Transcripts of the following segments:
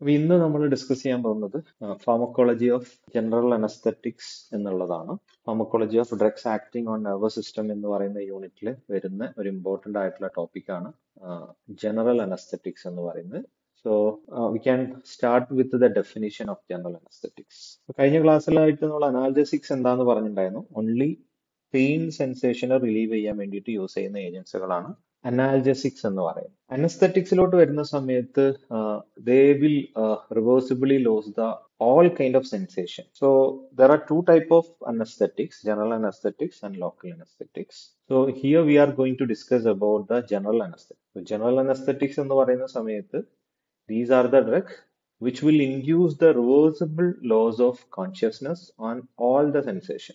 അപ്പൊ ഇന്ന് നമ്മൾ ഡിസ്കസ് ചെയ്യാൻ പോകുന്നത് ഫാർമക്കോളജി ഓഫ് ജനറൽ അനസ്തറ്റിക്സ് എന്നുള്ളതാണ് pharmacology of drugs acting on nervous system എന്ന് പറയുന്ന യൂണിറ്റിൽ വരുന്ന ഒരു ഇമ്പോർട്ടന്റ് ആയിട്ടുള്ള ടോപ്പിക്കാണ് ജനറൽ അനസ്തറ്റിക്സ് എന്ന് പറയുന്നത് so we can start with the definition of general anaesthetics കഴിഞ്ഞ ക്ലാസ്സിലായിട്ട് നമ്മൾ അനാൽജസിക്സ് എന്താന്ന് പറഞ്ഞിട്ടുണ്ടായിരുന്നു ഓൺലി പെയിൻ സെൻസേഷനെ റിലീവ് ചെയ്യാൻ വേണ്ടിയിട്ട് യൂസ് ചെയ്യുന്ന ഏജൻസുകളാണ് അനാൽജസിക്സ് എന്ന് പറയും അനസ്തറ്റിക്സിലോട്ട് വരുന്ന സമയത്ത് they will reversibly lose the all kind of sensation. So there are two type of anesthetics, general anesthetics and local anesthetics. So here we are going to discuss about the general anesthetic. So general anesthetics എന്ന് പറയുന്ന സമയത്ത് these are the drugs which will induce the reversible loss of consciousness on all the sensation.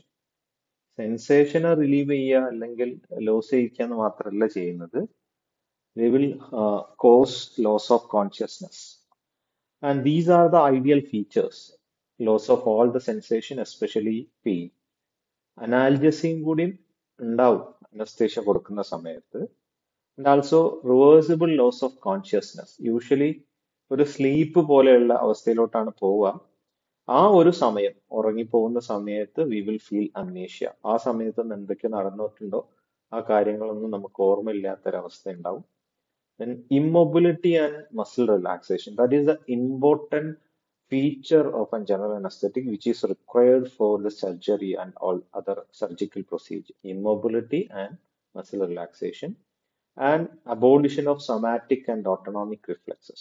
സെൻസേഷനെ relieve ചെയ്യുക അല്ലെങ്കിൽ loss ചെയ്യിക്കുക എന്ന് മാത്രമല്ല ചെയ്യുന്നത് they will uh, cause loss of consciousness and these are the ideal features loss of all the sensation especially pain അനാൽജസിയും കൂടി ഉണ്ടാവും anaesthesia കൊടുക്കുന്ന സമയത്ത് and also reversible loss of consciousness usually ഒരു സ്ലീപ്പ് പോലെയുള്ള അവസ്ഥയിലോട്ടാണ് പോവുക ആ ഒരു സമയം ഉറങ്ങിപ്പോകുന്ന സമയത്ത് വി വിൽ ഫീൽ അംനേഷ്യ ആ സമയത്ത് എന്തൊക്കെ നടന്നിട്ടുണ്ടോ ആ കാര്യങ്ങളൊന്നും നമുക്ക് ഓർമ്മയില്ലാത്തൊരവസ്ഥ ഉണ്ടാവും then immobility and muscle relaxation that is the important feature of a general anesthetic which is required for the surgery and all other surgical procedure immobility and muscle relaxation and abolition of somatic and autonomic reflexes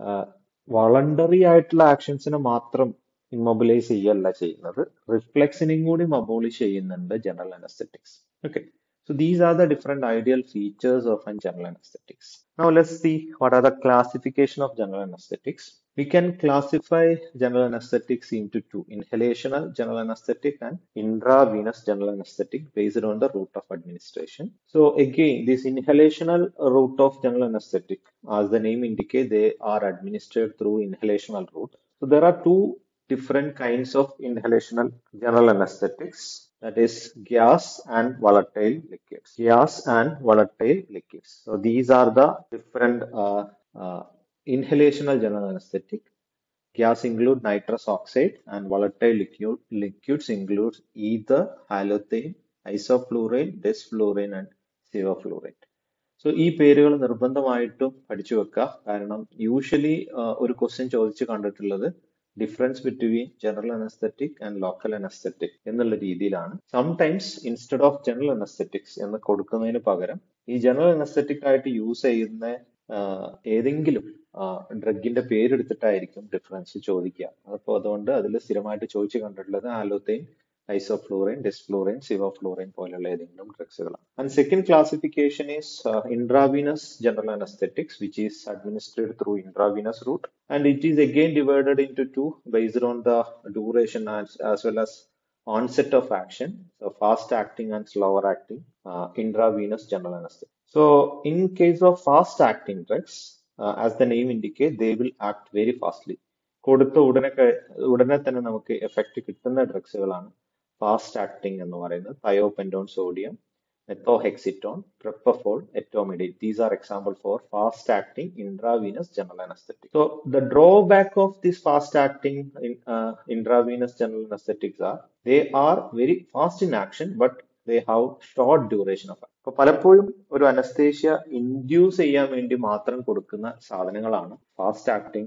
voluntary ആയിട്ടുള്ള ആക്ഷൻസിനെ മാത്രം immobilise ചെയ്യല്ല ചെയ്യുന്നത് റിഫ്ലെക്സിനെയും കൂടി abolish ചെയ്യുന്നുണ്ട് general anaesthetics okay So these are the different ideal features of a general anesthetics. Now let's see what are the classification of general anesthetics. We can classify general anesthetics into two, inhalational general anesthetic and intravenous general anesthetic based on the route of administration. So again, this inhalational route of general anesthetic, as the name indicates, they are administered through inhalational route. So there are two different kinds of inhalational general anesthetics that is gas and volatile liquids. Gas and volatile liquids. So these are the different uh, uh, inhalational general anesthetic. Gas include nitrous oxide and volatile liquid, liquids include either halothane, isoflurane, desflurane and sevoflurane. So ഈ പേരുകൾ നിർബന്ധമായിട്ടും പഠിച്ചു വെക്കുക കാരണം usually ഒരു question ചോദിച്ചു കണ്ടിട്ടുള്ളത് difference between general anaesthetic and local anaesthetic എന്നുള്ള രീതിയിലാണ് sometimes instead of general anaesthetics എന്ന് കൊടുക്കുന്നതിന് പകരം ഈ ജനറൽ അനസ്തറ്റിക് ആയിട്ട് യൂസ് ചെയ്യുന്ന ഏതെങ്കിലും ഡ്രഗിന്റെ പേരെടുത്തിട്ടായിരിക്കും ഡിഫറൻസ് ചോദിക്കുക അപ്പോൾ അതുകൊണ്ട് അതിൽ സ്ഥിരമായിട്ട് ചോദിച്ചു കണ്ടിട്ടുള്ളത് ആലോത്തൈൻ ഐസോഫ്ലൂറൈൻ ഡെസ്ഫ്ലൂറൈൻ സിവോഫ്ലൂറൈൻ പോലെയുള്ള ഏതെങ്കിലും ഡ്രഗ്സുകളാണ് and second classification is intravenous general anaesthetics which is administered through intravenous route and it is again divided into two based on the duration as, as well as onset of action so fast acting and slower acting uh, intravenous general anesthetic so in case of fast acting drugs uh, as the name indicates they will act very fastly കൊടുത്ത ഉടനെ ഉടനെ തന്നെ നമുക്ക് effect കിട്ടുന്ന ഡ്രഗ്സുകളാണ് fast acting എന്ന് പറയുന്നത് thiopentone sodium methohexitone, propofol, etomidate. These are example for fast acting intravenous general anesthetic. So the drawback of this fast acting in, uh, intravenous general anesthetics are they are very fast in action but they have short duration of action. അപ്പോൾ പലപ്പോഴും ഒരു anaesthesia induce ചെയ്യാൻ വേണ്ടി മാത്രം കൊടുക്കുന്ന സാധനങ്ങളാണ് fast acting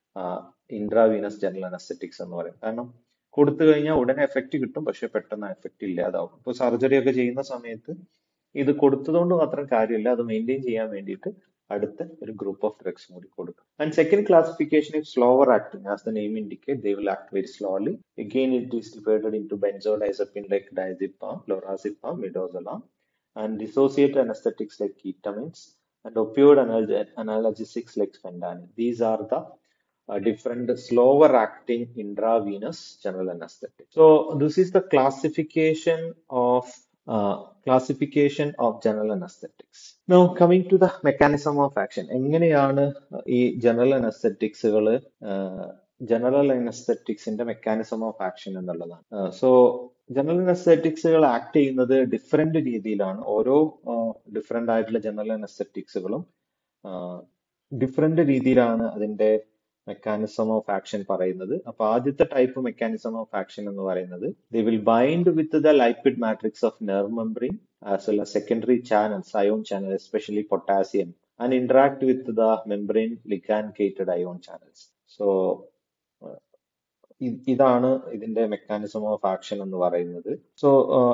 intravenous general anaesthetics എന്ന് പറയും കാരണം കൊടുത്തു കഴിഞ്ഞാൽ ഉടനെ എഫക്റ്റ് കിട്ടും പക്ഷെ പെട്ടെന്ന് എഫക്റ്റ് ഇല്ലാതാവും ഇപ്പോൾ സർജറി ഒക്കെ ചെയ്യുന്ന സമയത്ത് ഇത് കൊടുത്തതുകൊണ്ട് മാത്രം കാര്യമില്ല അത് മെയിൻറ്റെയിൻ ചെയ്യാൻ വേണ്ടിയിട്ട് അടുത്ത ഒരു ഗ്രൂപ്പ് ഓഫ് ഡ്രഗ്സ് കൂടി കൊടുക്കും and second classification is slower acting as the name indicate they will act very slowly again it is divided into benzodiazepine like diazepam lorazepam midazolam and dissociated anaesthetics like ketamines and opioid analgesics like fentanyl these are the uh, different slower acting intravenous general anesthetic. So this is the classification of uh, classification of general anesthetics. Now coming to the mechanism of action. എങ്ങനെയാണ് ഈ general അനസ്തെറ്റിക്സുകൾ general അനസ്തെറ്റിക്സിന്റെ mechanism of action എന്നുള്ളതാണ് so general അനസ്തെറ്റിക്സുകൾ act ചെയ്യുന്നത് different രീതിയിലാണ് ഓരോ different ആയിട്ടുള്ള ജനറൽ അനസ്തെറ്റിക്സുകളും ഡിഫറെന്റ് രീതിയിലാണ് അതിന്റെ മെക്കാനിസം ഓഫ് ആക്ഷൻ പറയുന്നത് അപ്പൊ ആദ്യത്തെ ടൈപ്പ് മെക്കാനിസം ഓഫ് ആക്ഷൻ എന്ന് പറയുന്നത് they will bind with the lipid matrix of nerve membrane as well as secondary channels ion channel especially potassium and interact with the membrane ligand-gated ion channels so uh, ഇ- ഇതാണ് ഇതിന്റെ mechanism of action എന്ന് പറയുന്നത് so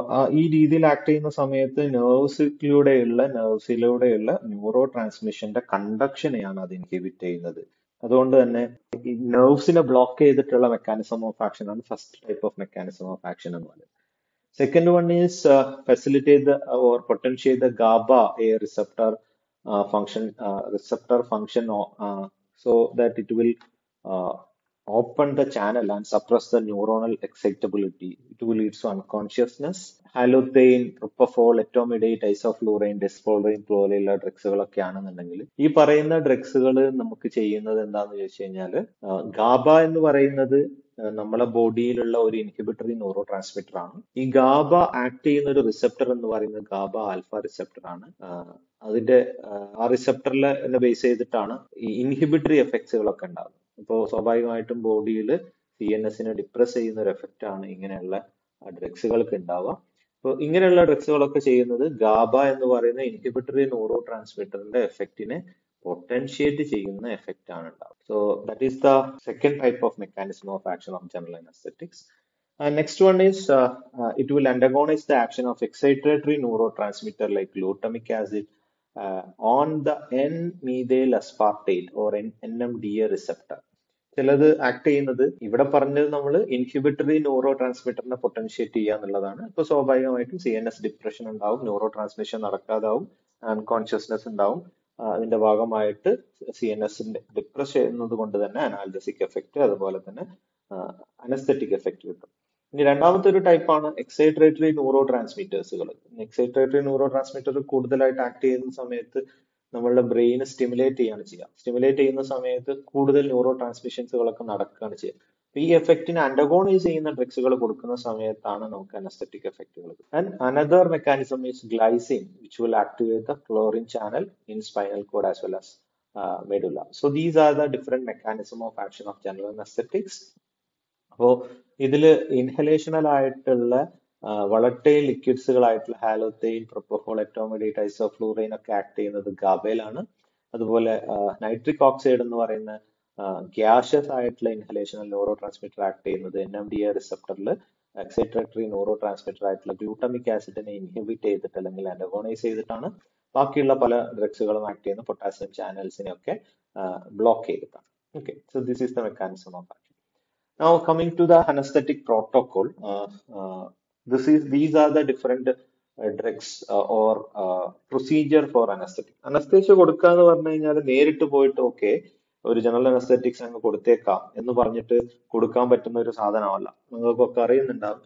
ഈ രീതിയിൽ act ചെയ്യുന്ന സമയത്ത് നെർവ്സിലൂടെയുള്ള നെർവ്സിലൂടെയുള്ള neuro ട്രാൻസ്മിഷന്റെ കണ്ടക്ഷനെയാണ് അത് ഇൻഹിബിറ്റ് ചെയ്യുന്നത് അതുകൊണ്ട് തന്നെ ഈ നെർവ്സിനെ ബ്ലോക്ക് ചെയ്തിട്ടുള്ള മെക്കാനിസം ഓഫ് ആക്ഷൻ ആണ് first type of mechanism of action എന്ന് പറയുന്നത് Second one is uh, facilitate the or potentiate the GABA A receptor uh, function uh, receptor function uh, so that it will uh, open the channel and suppress the neuronal excitability. It will lead to unconsciousness. ഹാലോതെയിൻ പ്രൊപ്പഫോൾ എറ്റോമിഡേറ്റ് ഐസോഫ്ലൂറൈൻ ഡെസ്ഫോളറിൻ പോലെയുള്ള ഡ്രഗ്സുകളൊക്കെ ആണെന്നുണ്ടെങ്കിൽ ഈ പറയുന്ന ഡ്രഗ്സുകൾ നമുക്ക് ചെയ്യുന്നത് എന്താന്ന് ചോദിച്ചു കഴിഞ്ഞാൽ GABA എന്ന് പറയുന്നത് ആ, നമ്മളെ ബോഡിയിലുള്ള ഒരു ഇൻഹിബിറ്ററി ന്യൂറോ ട്രാൻസ്മിറ്റർ ആണ് ഈ ഗാബ ആക്ട് ചെയ്യുന്ന ഒരു റിസപ്റ്റർ എന്ന് പറയുന്നത് ഗാബ ആൽഫ റിസപ്റ്റർ ആണ് ആ, അതിന്റെ ആ, ആ റിസപ്റ്ററിനെ ബേസ് ചെയ്തിട്ടാണ് ഈ ഇൻഹിബിറ്ററി എഫക്ട്സുകളൊക്കെ ഉണ്ടാകുന്നത് ഇപ്പോൾ സ്വാഭാവികമായിട്ടും ബോഡിയിൽ സി എൻ എസിനെ ഡിപ്രസ് ചെയ്യുന്ന ഒരു എഫക്റ്റ് ആണ് ഇങ്ങനെയുള്ള ഡ്രഗ്സുകൾക്ക് ഉണ്ടാവുക അപ്പോൾ ഇങ്ങനെയുള്ള ഡ്രഗ്സുകളൊക്കെ ചെയ്യുന്നത് ഗാബ എന്ന് പറയുന്ന ഇൻഹിബിറ്ററി ന്യൂറോ ട്രാൻസ്മിറ്ററിന്റെ എഫക്റ്റിനെ പൊട്ടൻഷിയേറ്റ് ചെയ്യുന്ന എഫക്റ്റ് ആണ് ഉണ്ടാവുക so that is the second type of mechanism of action of general anaesthetics Uh, next one is uh, uh, it will antagonize the action of excitatory neurotransmitter like glutamic acid uh, on the N-methyl aspartate or N- NMDA receptor. ചിലത് act ചെയ്യുന്നത് ഇവിടെ പറഞ്ഞത് നമ്മൾ inhibitory neuro ട്രാൻസ്മിറ്ററിനെ പൊട്ടൻഷിയേറ്റ് ചെയ്യുക എന്നുള്ളതാണ് ഇപ്പൊ സ്വാഭാവികമായിട്ടും C N S depression ഉണ്ടാവും ന്യൂറോ ട്രാൻസ്മിഷൻ നടക്കാതാവും അൺകോൺഷ്യസ്നെസ് ഉണ്ടാവും ആ, അതിന്റെ ഭാഗമായിട്ട് സി എൻ എസിന്റെ ഡിപ്രസ് ചെയ്യുന്നത് കൊണ്ട് തന്നെ അനാൽജസിക് എഫക്റ്റ് അതുപോലെ തന്നെ അനസ്തെറ്റിക് എഫക്റ്റ് കിട്ടും ഇനി രണ്ടാമത്തെ ഒരു ടൈപ്പാണ് എക്സൈറ്ററേറ്ററി ന്യൂറോ ട്രാൻസ്മിറ്റേഴ്സുകൾ എക്സൈറ്ററേറ്ററി ന്യൂറോ ട്രാൻസ്മിറ്റർ കൂടുതലായിട്ട് ആക്ട് ചെയ്യുന്ന സമയത്ത് നമ്മളുടെ ബ്രെയിൻ സ്റ്റിമുലേറ്റ് ചെയ്യാണ് ചെയ്യുക സ്റ്റിമുലേറ്റ് ചെയ്യുന്ന സമയത്ത് കൂടുതൽ ന്യൂറോ ട്രാൻസ്മിഷൻസുകളൊക്കെ നടക്കുകയാണ് ചെയ്യുക അപ്പൊ ഈ എഫക്റ്റിന് അണ്ടഗോണൈസ് ചെയ്യുന്ന ഡ്രഗ്സുകൾ കൊടുക്കുന്ന സമയത്താണ് നമുക്ക് അനസ്തെറ്റിക് എഫക്റ്റുകൾ and another mechanism is glycine which will activate the chlorine channel in spinal cord as well as medulla so these are the different mechanism of action of general anaesthetics അപ്പോ ഇതില് ഇൻഹലേഷണൽ ആയിട്ടുള്ള വളട്ടൈൽ ലിക്വിഡ്സുകളായിട്ടുള്ള ഹാലോതെയിൻ പ്രൊപ്പഫോൾ എറ്റോമിഡേറ്റ് ഐസോഫ്ലൂറൈൻ ഒക്കെ act ചെയ്യുന്നത് ഗാബയിലാണ് അതുപോലെ nitric oxide എന്ന് പറയുന്ന gaseous ആയിട്ടുള്ള inhalational neurotransmitter act ചെയ്യുന്നത് എൻ എം ഡി എ റിസപ്റ്ററിൽ എക്സൈറ്ററേറ്ററി ന്യൂറോ ട്രാൻസ്മിറ്റർ ആയിട്ടുള്ള ഗ്ലൂട്ടമിക് ആസിഡിനെ ഇൻഹിബിറ്റ് ചെയ്തിട്ട് അല്ലെങ്കിൽ അനഗോണൈസ് ചെയ്തിട്ടാണ് ബാക്കിയുള്ള പല ഡ്രഗ്സുകളും ആക്ട് ചെയ്യുന്ന പൊട്ടാസ്യം ചാനൽസിനെ ഒക്കെ ബ്ലോക്ക് ചെയ്തിട്ടാണ് okay so this is the mechanism of action Now coming to the anesthetic protocol, uh, uh, this is these are the different uh, drugs uh, or uh, procedure for anesthetic. Anesthesia കൊടുക്കുക എന്ന് പറഞ്ഞു കഴിഞ്ഞാൽ നേരിട്ട് പോയിട്ട് okay ഒരു general anaesthetics അങ്ങ് കൊടുത്തേക്കാം എന്ന് പറഞ്ഞിട്ട് കൊടുക്കാൻ പറ്റുന്ന ഒരു സാധനമല്ല നിങ്ങൾക്കൊക്കെ അറിയുന്നുണ്ടാവും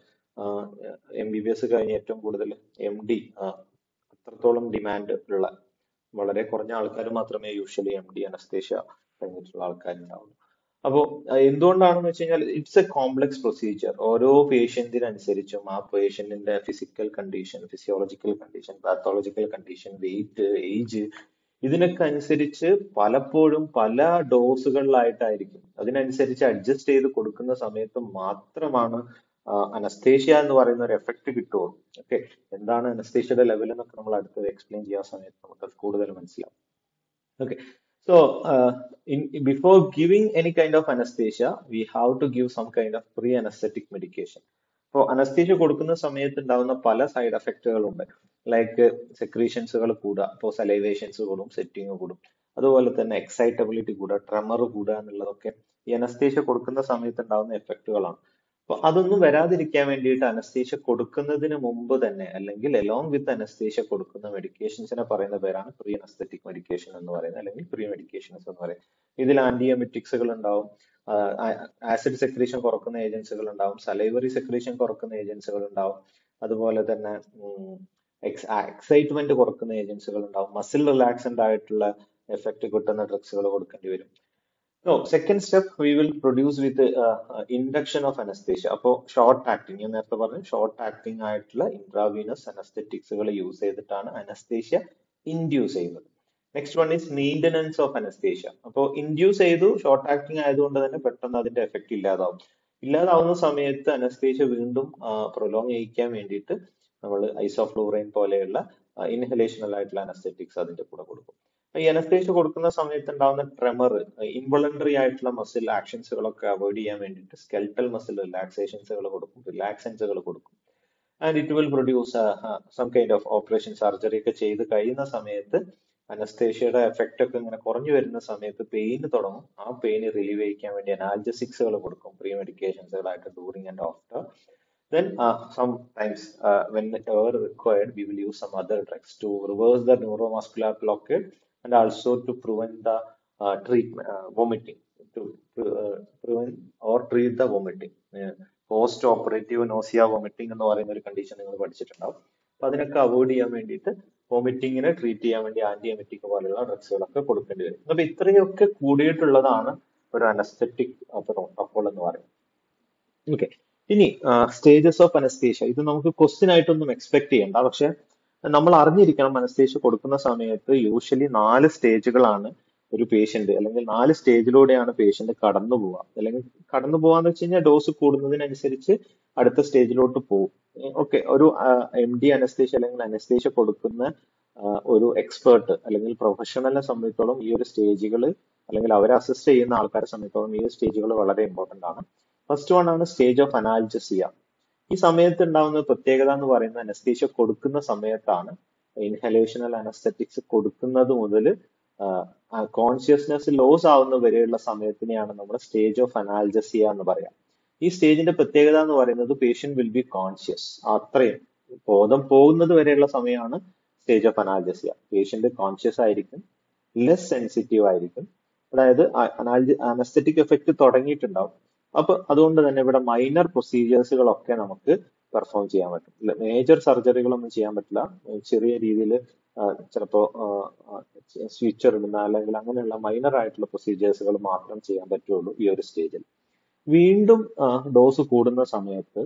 എം ബി ബി എസ് കഴിഞ്ഞ് ഏറ്റവും കൂടുതൽ എം ഡി അത്രത്തോളം ഡിമാൻഡ് ഉള്ള വളരെ കുറഞ്ഞ ആൾക്കാർ മാത്രമേ യൂഷ്വലി എം ഡി അനസ്തേഷ്യ കഴിഞ്ഞിട്ടുള്ള ആൾക്കാരുണ്ടാവുള്ളൂ അപ്പോ അഹ് എന്തുകൊണ്ടാണെന്ന് വെച്ച് കഴിഞ്ഞാൽ ഇറ്റ്സ് എ കോംപ്ലക്സ് പ്രൊസീജിയർ ഓരോ പേഷ്യന്റിനനുസരിച്ചും ആ പേഷ്യന്റിന്റെ physical condition physiological condition pathological condition weight age ഇതിനൊക്കെ അനുസരിച്ച് പലപ്പോഴും പല ഡോസുകളിലായിട്ടായിരിക്കും അതിനനുസരിച്ച് അഡ്ജസ്റ്റ് ചെയ്ത് കൊടുക്കുന്ന സമയത്ത് മാത്രമാണ് അനസ്തേഷ്യ എന്ന് പറയുന്ന ഒരു എഫക്ട് കിട്ടുള്ളൂ ഓക്കെ എന്താണ് അനസ്തേഷ്യയുടെ ലെവൽ എന്നൊക്കെ നമ്മൾ അടുത്തത് എക്സ്പ്ലെയിൻ ചെയ്യാൻ സമയത്ത് നമുക്ക് അത് കൂടുതൽ മനസ്സിലാവും Okay. So, uh, in before giving any kind of anesthesia, we have to give some kind of pre-anesthetic medication. അപ്പോൾ അനസ്തീഷ്യ കൊടുക്കുന്ന സമയത്ത് ഉണ്ടാകുന്ന പല സൈഡ് എഫക്റ്റുകളുണ്ട് ലൈക്ക് സെക്രീഷൻസുകൾ കൂടുക ഇപ്പോൾ സലൈവേഷൻസ് കൂടും സെറ്റിങ് കൂടും അതുപോലെ തന്നെ എക്സൈറ്റബിലിറ്റി കൂടുക ട്രെമർ കൂടുക എന്നുള്ളതൊക്കെ ഈ അനസ്തീഷ്യ കൊടുക്കുന്ന സമയത്ത് ഉണ്ടാകുന്ന എഫക്റ്റുകളാണ് അപ്പൊ അതൊന്നും വരാതിരിക്കാൻ വേണ്ടിയിട്ട് അനസ്തീഷ്യ കൊടുക്കുന്നതിന് മുമ്പ് തന്നെ അല്ലെങ്കിൽ എലോങ് വിത്ത് അനസ്തീഷ്യ കൊടുക്കുന്ന മെഡിക്കേഷൻസിനെ പറയുന്ന പേരാണ് പ്രീ അനസ്തെറ്റിക് മെഡിക്കേഷൻ എന്ന് പറയുന്നത് അല്ലെങ്കിൽ പ്രീ മെഡിക്കേഷൻസ് എന്ന് പറയുന്നത് ഇതിൽ ആന്റിയമെറ്റിക്സുകൾ ഉണ്ടാവും ആസിഡ് സെക്രീഷൻ കുറക്കുന്ന ഏജൻസികൾ ഉണ്ടാവും സലൈവറി സെക്രീഷൻ കുറക്കുന്ന ഏജൻസികൾ ഉണ്ടാവും അതുപോലെ തന്നെ എക്സൈറ്റ്മെന്റ് കുറക്കുന്ന ഏജൻസികൾ ഉണ്ടാവും മസിൽ റിലാക്സന്റ് ആയിട്ടുള്ള എഫക്റ്റ് കിട്ടുന്ന ഡ്രഗ്സുകൾ കൊടുക്കേണ്ടി വരും No, second step we will produce with uh, uh, induction of anesthesia. അപ്പോൾ ഷോർട്ട് ആക്ടിങ് ഞാൻ നേരത്തെ പറഞ്ഞു ഷോർട്ട് ആക്ടിങ് ആയിട്ടുള്ള ഇൻട്രാവീനസ് അനസ്തെറ്റിക്സുകൾ യൂസ് ചെയ്തിട്ടാണ് അനസ്തേഷ്യ ഇൻഡ്യൂസ് ചെയ്യുന്നത് next one is maintenance of anaesthesia അപ്പോൾ ഇൻഡ്യൂസ് ചെയ്തു ഷോർട്ട് ആക്ടിങ് ആയതുകൊണ്ട് തന്നെ പെട്ടെന്ന് അതിന്റെ എഫക്റ്റ് ഇല്ലാതാവും ഇല്ലാതാവുന്ന സമയത്ത് അനസ്തേഷ്യ വീണ്ടും പ്രൊലോങ് ചെയ്യിക്കാൻ വേണ്ടിയിട്ട് നമ്മൾ ഐസോഫ്ലൂറൈൻ പോലെയുള്ള ഇൻഹലേഷണൽ ആയിട്ടുള്ള അനസ്തെറ്റിക്സ് അതിന്റെ കൂടെ കൊടുക്കും ഈ അനസ്തേഷ്യ കൊടുക്കുന്ന സമയത്ത് ഉണ്ടാവുന്ന ട്രെമർ ഇൻവോളണ്ടറി ആയിട്ടുള്ള മസിൽ ആക്ഷൻസുകളൊക്കെ അവോയ്ഡ് ചെയ്യാൻ വേണ്ടിയിട്ട് സ്കെൽട്ടൽ മസിൽ റിലാക്സേഷൻസുകൾ കൊടുക്കും റിലാക്സൻസുകൾ കൊടുക്കും and it will produce some kind of operation surgery ഒക്കെ ചെയ്ത് കഴിയുന്ന സമയത്ത് അനസ്തേഷ്യയുടെ എഫക്റ്റ് ഒക്കെ ഇങ്ങനെ കുറഞ്ഞു വരുന്ന സമയത്ത് പെയിൻ തുടങ്ങും ആ പെയിൻ റിലീവ് ചെയ്യിക്കാൻ വേണ്ടി അനാൽജസിക്സുകൾ കൊടുക്കും പ്രീ മെഡിക്കേഷൻസുകളായിട്ട് during and after then uh, sometimes uh, whenever required we will use some other drugs to reverse the neuromuscular blockade and also to prevent the uh, treatment uh, vomiting to uh, prevent or treat the vomiting post operative nausea vomiting എന്ന് പറയുന്ന ഒരു condition നിങ്ങൾ പഠിച്ചിട്ടുണ്ടാവും അപ്പൊ അതിനൊക്കെ avoid ചെയ്യാൻ വേണ്ടിയിട്ട് വോമിറ്റിങ്ങിനെ treat ചെയ്യാൻ വേണ്ടി ആന്റി എമറ്റിക് പോലെയുള്ള ഡ്രഗ്സുകളൊക്കെ കൊടുക്കേണ്ടി വരും അപ്പൊ ഇത്രയൊക്കെ കൂടിയിട്ടുള്ളതാണ് ഒരു അനസ്തെറ്റിക് പ്രോട്ടോകോൾ എന്ന് പറയുന്നത് ഓക്കെ ഇനി സ്റ്റേജസ് ഓഫ് അനസ്തേഷ്യ ഇത് നമുക്ക് ക്വസ്റ്റ്യൻ ആയിട്ടൊന്നും എക്സ്പെക്ട് ചെയ്യണ്ട പക്ഷെ നമ്മൾ അറിഞ്ഞിരിക്കണം അനസ്തേഷ്യ കൊടുക്കുന്ന സമയത്ത് യൂഷ്വലി നാല് സ്റ്റേജുകളാണ് ഒരു പേഷ്യന്റ് അല്ലെങ്കിൽ നാല് സ്റ്റേജിലൂടെയാണ് പേഷ്യന്റ് കടന്നു പോവുക അല്ലെങ്കിൽ കടന്നു പോവാന്ന് വെച്ച് കഴിഞ്ഞാൽ ഡോസ് കൂടുന്നതിനനുസരിച്ച് അടുത്ത സ്റ്റേജിലോട്ട് പോകും ഓക്കെ ഒരു എം ഡി അനസ്തേഷ്യ അല്ലെങ്കിൽ അനസ്തേഷ്യ കൊടുക്കുന്ന ഒരു എക്സ്പേർട്ട് അല്ലെങ്കിൽ പ്രൊഫഷണലിനെ സംബന്ധിച്ചോളം ഈ ഒരു സ്റ്റേജുകൾ അല്ലെങ്കിൽ അവരെ അസിസ്റ്റ് ചെയ്യുന്ന ആൾക്കാരെ സംബന്ധിച്ചോളം ഈ ഒരു സ്റ്റേജുകൾ വളരെ ഇമ്പോർട്ടന്റ് ആണ് ഫസ്റ്റ് വൺ ആണ് സ്റ്റേജ് ഓഫ് അനാൽജസിയ ഈ സമയത്ത് ഉണ്ടാവുന്ന പ്രത്യേകത എന്ന് പറയുന്നത് അനസ്തേഷ്യ കൊടുക്കുന്ന സമയത്താണ് ഇൻഹലേഷണൽ അനസ്തറ്റിക്സ് കൊടുക്കുന്നത് മുതൽ കോൺഷ്യസ്നെസ് ലോസ് ആവുന്ന വരെയുള്ള സമയത്തിനെയാണ് നമ്മൾ സ്റ്റേജ് ഓഫ് അനാൽജസിയ എന്ന് പറയാം ഈ സ്റ്റേജിന്റെ പ്രത്യേകത എന്ന് പറയുന്നത് പേഷ്യന്റ് വിൽ ബി കോൺഷ്യസ് അത്രയും ബോധം പോകുന്നത് വരെയുള്ള സമയമാണ് stage of analgesia patient conscious ആയിരിക്കും ലെസ് സെൻസിറ്റീവ് ആയിരിക്കും അതായത് അനസ്തറ്റിക് എഫക്ട് തുടങ്ങിയിട്ടുണ്ടാവും അപ്പൊ അതുകൊണ്ട് തന്നെ ഇവിടെ മൈനർ പ്രൊസീജിയേഴ്സുകളൊക്കെ നമുക്ക് പെർഫോം ചെയ്യാൻ പറ്റും മേജർ സർജറികളൊന്നും ചെയ്യാൻ പറ്റില്ല ചെറിയ രീതിയിൽ ചിലപ്പോ സ്വിച്ചർ ഇടുന്ന അല്ലെങ്കിൽ അങ്ങനെയുള്ള മൈനർ ആയിട്ടുള്ള പ്രൊസീജിയേഴ്സുകൾ മാത്രം ചെയ്യാൻ പറ്റുള്ളൂ ഈ ഒരു സ്റ്റേജിൽ വീണ്ടും ഡോസ് കൂടുന്ന സമയത്ത്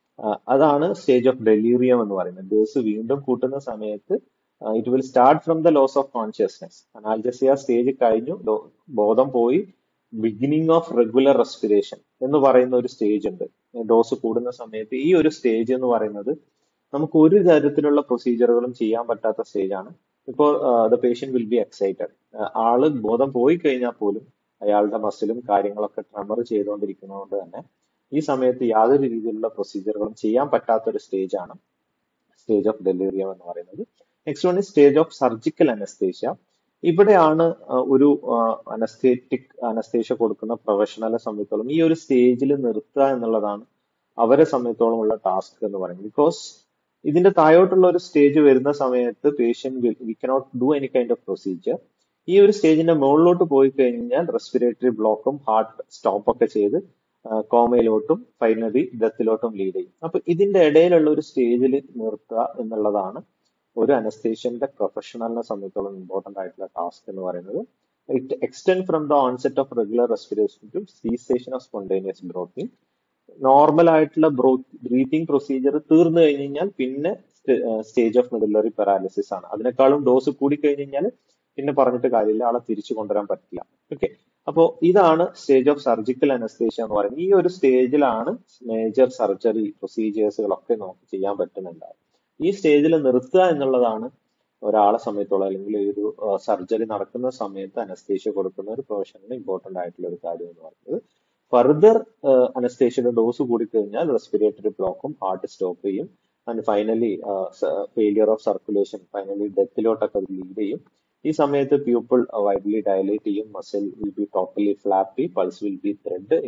അതാണ് സ്റ്റേജ് ഓഫ് ഡെലീറിയം എന്ന് പറയുന്നത് ഡോസ് വീണ്ടും കൂട്ടുന്ന സമയത്ത് it will start from the loss of consciousness analgesia stage കഴിഞ്ഞു ബോധം പോയി ബിഗിനിങ് ഓഫ് റെഗുലർ റെസ്പിറേഷൻ എന്ന് പറയുന്ന ഒരു സ്റ്റേജ് ഉണ്ട് ഡോസ് കൂടുന്ന സമയത്ത് ഈ ഒരു സ്റ്റേജ് എന്ന് പറയുന്നത് നമുക്ക് ഒരു തരത്തിലുള്ള പ്രൊസീജിയറുകളും ചെയ്യാൻ പറ്റാത്ത സ്റ്റേജ് ആണ് ഇപ്പോൾ the patient will be excited ആള് ബോധം പോയി കഴിഞ്ഞാൽ പോലും അയാളുടെ മസിലും കാര്യങ്ങളൊക്കെ ട്രമർ ചെയ്തുകൊണ്ടിരിക്കുന്നതുകൊണ്ട് തന്നെ ഈ സമയത്ത് യാതൊരു രീതിയിലുള്ള പ്രൊസീജിയറുകളും ചെയ്യാൻ പറ്റാത്ത ഒരു സ്റ്റേജ് ആണ് സ്റ്റേജ് ഓഫ് ഡെലിറിയം എന്ന് പറയുന്നത് next one stage of surgical anaesthesia ഇവിടെയാണ് ഒരു അനസ്തേറ്റിക് അനസ്തേഷ്യ കൊടുക്കുന്ന പ്രൊഫഷണലെ സംബന്ധിച്ചോളം ഈ ഒരു സ്റ്റേജിൽ നിർത്തുക എന്നുള്ളതാണ് അവരെ സംബന്ധിച്ചോളം ഉള്ള ടാസ്ക് എന്ന് പറയുന്നത് ബിക്കോസ് ഇതിന്റെ താഴോട്ടുള്ള ഒരു സ്റ്റേജ് വരുന്ന സമയത്ത് patient we cannot do any kind of procedure ഈ ഒരു സ്റ്റേജിന്റെ മുകളിലോട്ട് പോയി കഴിഞ്ഞാൽ റെസ്പിറേറ്ററി ബ്ലോക്കും ഹാർട്ട് സ്റ്റോപ്പ് ഒക്കെ ചെയ്ത് കോമയിലോട്ടും ഫൈനലി ഡെത്തിലോട്ടും ലീഡ് ചെയ്യും അപ്പൊ ഇതിന്റെ ഇടയിലുള്ള ഒരു സ്റ്റേജിൽ നിർത്തുക എന്നുള്ളതാണ് ഒരു അനസ്തേഷ്യന്റെ പ്രൊഫഷണലിനെ സംബന്ധിച്ചോളം ഇമ്പോർട്ടന്റ് ആയിട്ടുള്ള ടാസ്ക് എന്ന് പറയുന്നത് it extend from the onset of regular respiration to cessation of spontaneous breathing normal ആയിട്ടുള്ള ബ്രീത്തിങ് പ്രൊസീജിയർ തീർന്നു കഴിഞ്ഞ് കഴിഞ്ഞാൽ പിന്നെ സ്റ്റേജ് ഓഫ് മെഡുലറി പാരാലിസിസ് ആണ് അതിനേക്കാളും ഡോസ് കൂടി കഴിഞ്ഞ് കഴിഞ്ഞാൽ പിന്നെ പറഞ്ഞിട്ട് കാര്യമില്ല ആളെ തിരിച്ചു കൊണ്ടുവരാൻ പറ്റില്ല ഓക്കെ അപ്പോ ഇതാണ് സ്റ്റേജ് ഓഫ് സർജിക്കൽ അനസ്തേഷ്യ എന്ന് പറയുന്നത് ഈ ഒരു സ്റ്റേജിലാണ് മേജർ സർജറി പ്രൊസീജിയേഴ്സുകളൊക്കെ നമുക്ക് ചെയ്യാൻ പറ്റുന്നുണ്ടാവും ഈ സ്റ്റേജിൽ നിർത്തുക എന്നുള്ളതാണ് ഒരാളെ സമയത്തോളം അല്ലെങ്കിൽ ഒരു സർജറി നടക്കുന്ന സമയത്ത് അനസ്തേഷ്യ കൊടുക്കുന്ന ഒരു പ്രൊഫഷണലിന് ഇമ്പോർട്ടന്റ് ആയിട്ടുള്ള ഒരു കാര്യം എന്ന് പറയുന്നത് ഫർദർ അനസ്തേഷ്യയുടെ ഡോസ് കൂടിക്കഴിഞ്ഞാൽ റെസ്പിറേറ്ററി ബ്ലോക്കും ഹാർട്ട് സ്റ്റോപ്പ് ചെയ്യും and finally failure of circulation finally ഡെത്തിലോട്ടൊക്കെ അത് ലീഡ് ചെയ്യും ഈ സമയത്ത് പ്യൂപ്പിൾ വൈഡ്ലി ഡയലേറ്റ് ചെയ്യും muscle will be totally floppy pulse will be thread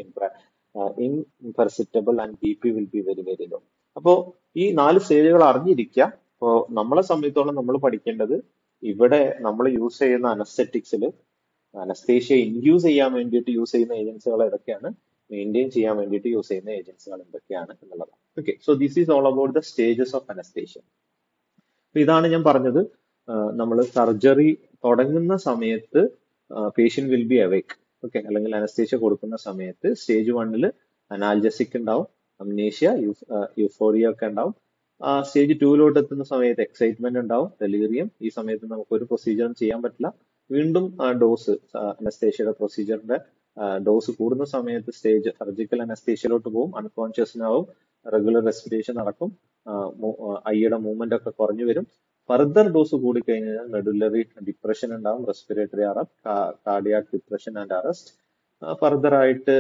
imperceptible and B P will be very very low അപ്പോ ഈ നാല് സ്റ്റേജുകൾ അറിഞ്ഞിരിക്കുക അപ്പോ നമ്മളെ സംബന്ധിച്ചോളം നമ്മൾ പഠിക്കേണ്ടത് ഇവിടെ നമ്മൾ യൂസ് ചെയ്യുന്ന അനസ്തെറ്റിക്സിൽ അനസ്തേഷ്യ ഇൻഡ്യൂസ് ചെയ്യാൻ വേണ്ടിയിട്ട് യൂസ് ചെയ്യുന്ന ഏജൻസികൾ ഏതൊക്കെയാണ് മെയിൻറ്റെയിൻ ചെയ്യാൻ വേണ്ടിയിട്ട് യൂസ് ചെയ്യുന്ന ഏജൻസികൾ എന്തൊക്കെയാണ് എന്നുള്ളതാണ് okay so this is all about the stages of anaesthesia അപ്പൊ ഇതാണ് ഞാൻ പറഞ്ഞത് നമ്മൾ സർജറി തുടങ്ങുന്ന സമയത്ത് patient will be awake okay അല്ലെങ്കിൽ അനസ്തേഷ്യ കൊടുക്കുന്ന സമയത്ത് സ്റ്റേജ് വണ്ണിൽ അനാൽജസിക് ഉണ്ടാവും അംനേഷ്യ യൂഫോറിയ ഒക്കെ ഉണ്ടാവും സ്റ്റേജ് ടൂവിലോട്ട് എത്തുന്ന സമയത്ത് എക്സൈറ്റ്മെന്റ് ഉണ്ടാവും ഡെലിറിയം ഈ സമയത്ത് നമുക്ക് ഒരു പ്രൊസീജിയറും ചെയ്യാൻ പറ്റില്ല വീണ്ടും ഡോസ് അനസ്തേഷ്യയുടെ പ്രൊസീജിയറിന്റെ ഡോസ് കൂടുന്ന സമയത്ത് സ്റ്റേജ് സർജിക്കൽ അനസ്തേഷ്യയിലോട്ട് പോകും അൺകോൺഷ്യസിനാവും റെഗുലർ റെസ്പിറേഷൻ നടക്കും ഐയുടെ മൂവ്മെന്റ് ഒക്കെ കുറഞ്ഞു വരും ഫർദർ ഡോസ് കൂടി കഴിഞ്ഞാൽ മെഡുലറി ഡിപ്രഷൻ ഉണ്ടാവും respiratory arrest cardiac depression and arrest further ആയിട്ട്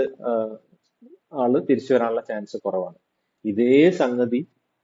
ആള് തിരിച്ചു വരാനുള്ള ചാൻസ് കുറവാണ് ഇതേ സംഗതി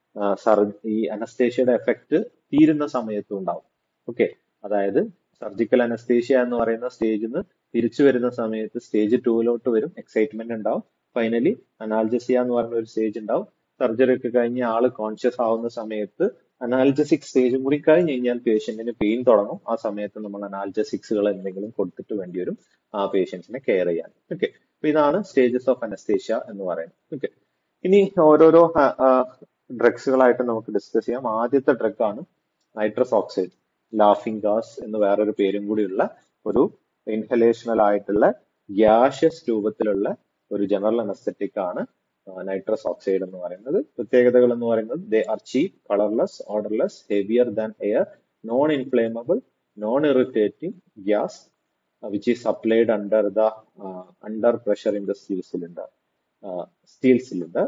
ഈ അനസ്തേഷ്യയുടെ എഫക്റ്റ് തീരുന്ന സമയത്തും ഉണ്ടാവും ഓക്കെ അതായത് സർജിക്കൽ അനസ്തേഷ്യ എന്ന് പറയുന്ന സ്റ്റേജിൽ നിന്ന് തിരിച്ചു വരുന്ന സമയത്ത് സ്റ്റേജ് ടൂവിലോട്ട് വരും എക്സൈറ്റ്മെന്റ് ഉണ്ടാവും ഫൈനലി അനാൽജസിയ എന്ന് പറയുന്ന ഒരു സ്റ്റേജ് ഉണ്ടാവും സർജറി ഒക്കെ കഴിഞ്ഞ് ആള് കോൺഷ്യസ് ആവുന്ന സമയത്ത് അനാൽജസിക് സ്റ്റേജും കൂടി കഴിഞ്ഞ് കഴിഞ്ഞാൽ പേഷ്യന്റിന് പെയിൻ തുടങ്ങും ആ സമയത്ത് നമ്മൾ അനാൽജസിക്സുകൾ എന്തെങ്കിലും കൊടുത്തിട്ട് വേണ്ടി വരും ആ പേഷ്യൻസിനെ കെയർ ചെയ്യാൻ ഓക്കെ അപ്പൊ ഇതാണ് സ്റ്റേജസ് ഓഫ് അനസ്തേഷ്യ എന്ന് പറയുന്നത് ഓക്കെ ഇനി ഓരോരോ ഡ്രഗ്സുകളായിട്ട് നമുക്ക് ഡിസ്കസ് ചെയ്യാം ആദ്യത്തെ ഡ്രഗ് ആണ് നൈട്രസ് ഓക്സൈഡ് ലാഫിംഗ് ഗാസ് എന്ന് വേറൊരു പേരും കൂടിയുള്ള ഒരു ഇൻഹലേഷണൽ ആയിട്ടുള്ള ഗ്യാഷ്യസ് രൂപത്തിലുള്ള ഒരു ജനറൽ അനസ്തറ്റിക് ആണ് നൈട്രസ് ഓക്സൈഡ് എന്ന് പറയുന്നത് പ്രത്യേകതകൾ എന്ന് പറയുന്നത് they are cheap colourless odourless heavier than air non inflammable non irritating gas which is applied under the under pressure in the steel cylinder steel cylinder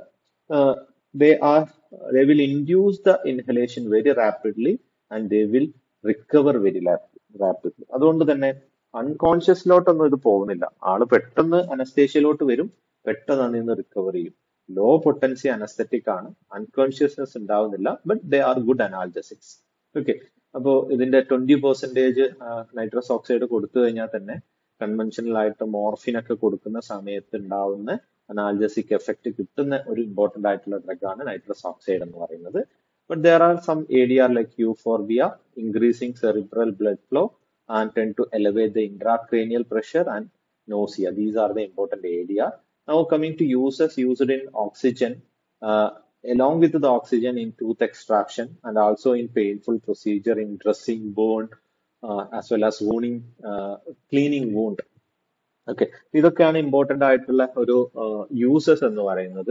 they are they will induce the inhalation very rapidly and they will recover very rapidly അതുകൊണ്ട് തന്നെ അൺകോൺഷ്യസിലോട്ടൊന്നും ഇത് പോകുന്നില്ല ആള് പെട്ടെന്ന് അനസ്തേഷ്യയിലോട്ട് വരും പെട്ടെന്ന് അതിൽ നിന്ന് റിക്കവർ ചെയ്യും ലോ പൊട്ടൻസി അനസ്തറ്റിക് ആണ് അൺകോൺഷ്യസ്നെസ് ഉണ്ടാവുന്നില്ല but they are good analgesics okay അപ്പോ ഇതിന്റെ ട്വന്റി പെർസെന്റേജ് നൈട്രസ് ഓക്സൈഡ് കൊടുത്തു കഴിഞ്ഞാൽ തന്നെ കൺവെൻഷനൽ ആയിട്ട് മോർഫിൻ ഒക്കെ കൊടുക്കുന്ന സമയത്ത് ഉണ്ടാവുന്ന അനാൽജസിക് എഫക്റ്റ് കിട്ടുന്ന ഒരു ഇമ്പോർട്ടന്റ് ആയിട്ടുള്ള ഡ്രഗ് ആണ് നൈട്രസ് ഓക്സൈഡ് എന്ന് പറയുന്നത് but there are some A D R like euphoria increasing cerebral blood flow and tend to elevate the intracranial pressure and nausea these are the important A D R Now coming to uses used in oxygen, uh, along with the oxygen in tooth extraction and also in painful procedure in dressing wound uh, as well as wounding, uh, cleaning wound. Okay ഇതൊക്കെയാണ് important ആയിട്ടുള്ള ഒരു uses എന്ന് പറയുന്നത്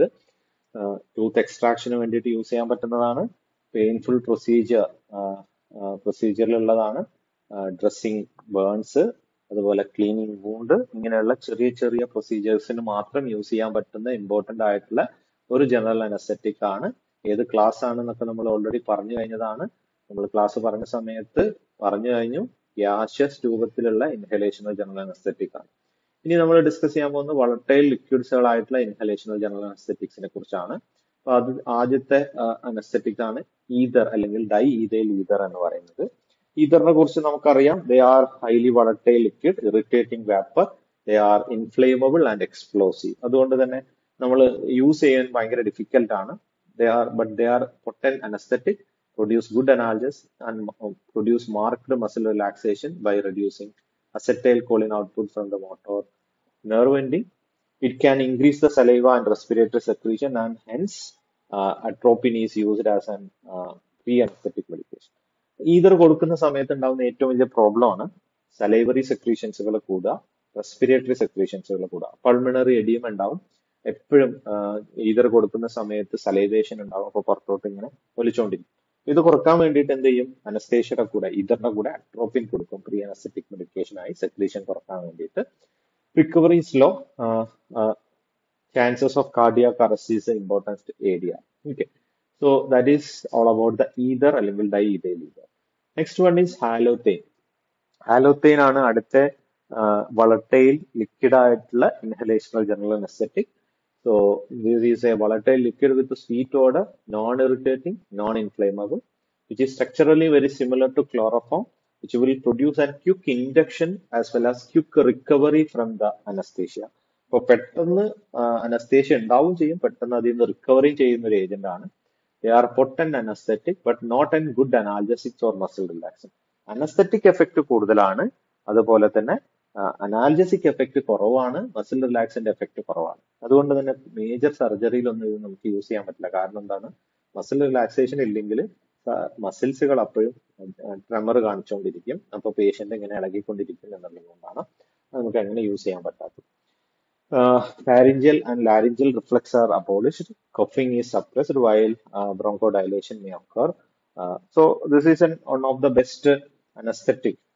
tooth എക്സ്ട്രാക്ഷന് വേണ്ടിയിട്ട് use ചെയ്യാൻ പറ്റുന്നതാണ് painful procedure പ്രൊസീജിയറിലുള്ളതാണ് dressing burns അതുപോലെ ക്ലീനിങ് വൂണ്ട് ഇങ്ങനെയുള്ള ചെറിയ ചെറിയ പ്രൊസീജിയേഴ്സിന് മാത്രം യൂസ് ചെയ്യാൻ പറ്റുന്ന ഇമ്പോർട്ടന്റ് ആയിട്ടുള്ള ഒരു ജനറൽ അനസ്തറ്റിക് ആണ് ഏത് ക്ലാസ് ആണെന്നൊക്കെ നമ്മൾ ഓൾറെഡി പറഞ്ഞു കഴിഞ്ഞതാണ് നമ്മൾ ക്ലാസ് പറഞ്ഞ സമയത്ത് പറഞ്ഞു കഴിഞ്ഞു ഗ്യാഷ്യസ് രൂപത്തിലുള്ള ഇൻഹലേഷണൽ ജനറൽ അനസ്തറ്റിക് ആണ് ഇനി നമ്മൾ ഡിസ്കസ് ചെയ്യാൻ പോകുന്ന വളട്ടൈൽ ലിക്വിഡ്സുകളായിട്ടുള്ള ഇൻഹലേഷണൽ ജനറൽ അനസ്തറ്റിക്സിനെ കുറിച്ചാണ് അപ്പൊ അത് ആദ്യത്തെ അനസ്തറ്റിക് ആണ് ഈതർ അല്ലെങ്കിൽ ഡൈ ഈതൈൽ ഈതർ എന്ന് പറയുന്നത് ഈതറിനെ കുറിച്ച് നമുക്കറിയാം they are highly volatile liquid irritating vapour they are inflammable and explosive അതുകൊണ്ട് തന്നെ നമ്മൾ യൂസ് ചെയ്യാൻ ഭയങ്കര ഡിഫിക്കൽട്ട് ആണ് they are but they are potent anaesthetic produce good analgesia and produce marked muscle relaxation by reducing acetylcholine output from the motor nerve ending. It can increase the saliva and respiratory secretion and hence uh, atropine is used as an uh, pre-anesthetic medication. Ether കൊടുക്കുന്ന സമയത്ത് ഉണ്ടാകുന്ന ഏറ്റവും വലിയ problem ആണ് salivary സെക്രീഷൻസുകൾ കൂടുക respiratory സെക്രീഷൻസുകൾ കൂടുക പൾമിണറി എഡിയം ഉണ്ടാവും എപ്പോഴും ഈതർ കൊടുക്കുന്ന സമയത്ത് സലൈവേഷൻ ഉണ്ടാവും അപ്പൊ പുറത്തോട്ട് ഇങ്ങനെ ഒലിച്ചോണ്ടിരിക്കും ഇത് കുറക്കാൻ വേണ്ടിയിട്ട് എന്ത് ചെയ്യും അനസ്തേഷ്യയുടെ കൂടെ ഇതറിന്റെ കൂടെ അട്രോപ്പിൻ കൊടുക്കും പ്രീ അനസ്തറ്റിക് മെഡിക്കേഷൻ ആയി സെക്രീഷൻ കുറക്കാൻ വേണ്ടിയിട്ട് recovery slow chances of cardiac arrest is important area okay so that is all about the ether അല്ലെങ്കിൽ diethyl ether next one is halothane halothane ആണ് അടുത്ത വളട്ടൈൽ ലിക്വിഡ് ആയിട്ടുള്ള inhalational general anaesthetic So this is a volatile liquid with a sweet odor, non-irritating, non-inflammable, which is structurally very similar to chloroform, which will produce a quick induction as well as quick recovery from the anesthesia. അപ്പോൾ പെട്ടെന്ന് anaesthesia ഉണ്ടാവും ചെയ്യും പെട്ടെന്ന് അതിൽ നിന്ന് recovery ചെയ്യുന്ന ഒരു agent ആണ് they are potent anaesthetic but not an good analgesics or muscle relaxant anaesthetic effect കൂടുതലാണ് അതുപോലെ തന്നെ അനാൽജസിക് എഫക്ട് കുറവാണ് മസിൽ റിലാക്സിന്റെ എഫക്ട് കുറവാണ് അതുകൊണ്ട് തന്നെ മേജർ സർജറിയിലൊന്നും ഇത് നമുക്ക് യൂസ് ചെയ്യാൻ പറ്റില്ല കാരണം എന്താണ് മസിൽ റിലാക്സേഷൻ ഇല്ലെങ്കിൽ മസിൽസുകൾ അപ്പോഴും ട്രെമർ കാണിച്ചുകൊണ്ടിരിക്കും അപ്പൊ പേഷ്യന്റ് ഇങ്ങനെ ഇളകിക്കൊണ്ടിരിക്കും എന്നുള്ളതുകൊണ്ടാണ് നമുക്ക് അങ്ങനെ യൂസ് ചെയ്യാൻ പറ്റാത്തത് pharyngeal and laryngeal reflex are abolished. Coughing is suppressed while uh, bronchodilation may occur. Uh, so this is an, one of the best anesthetic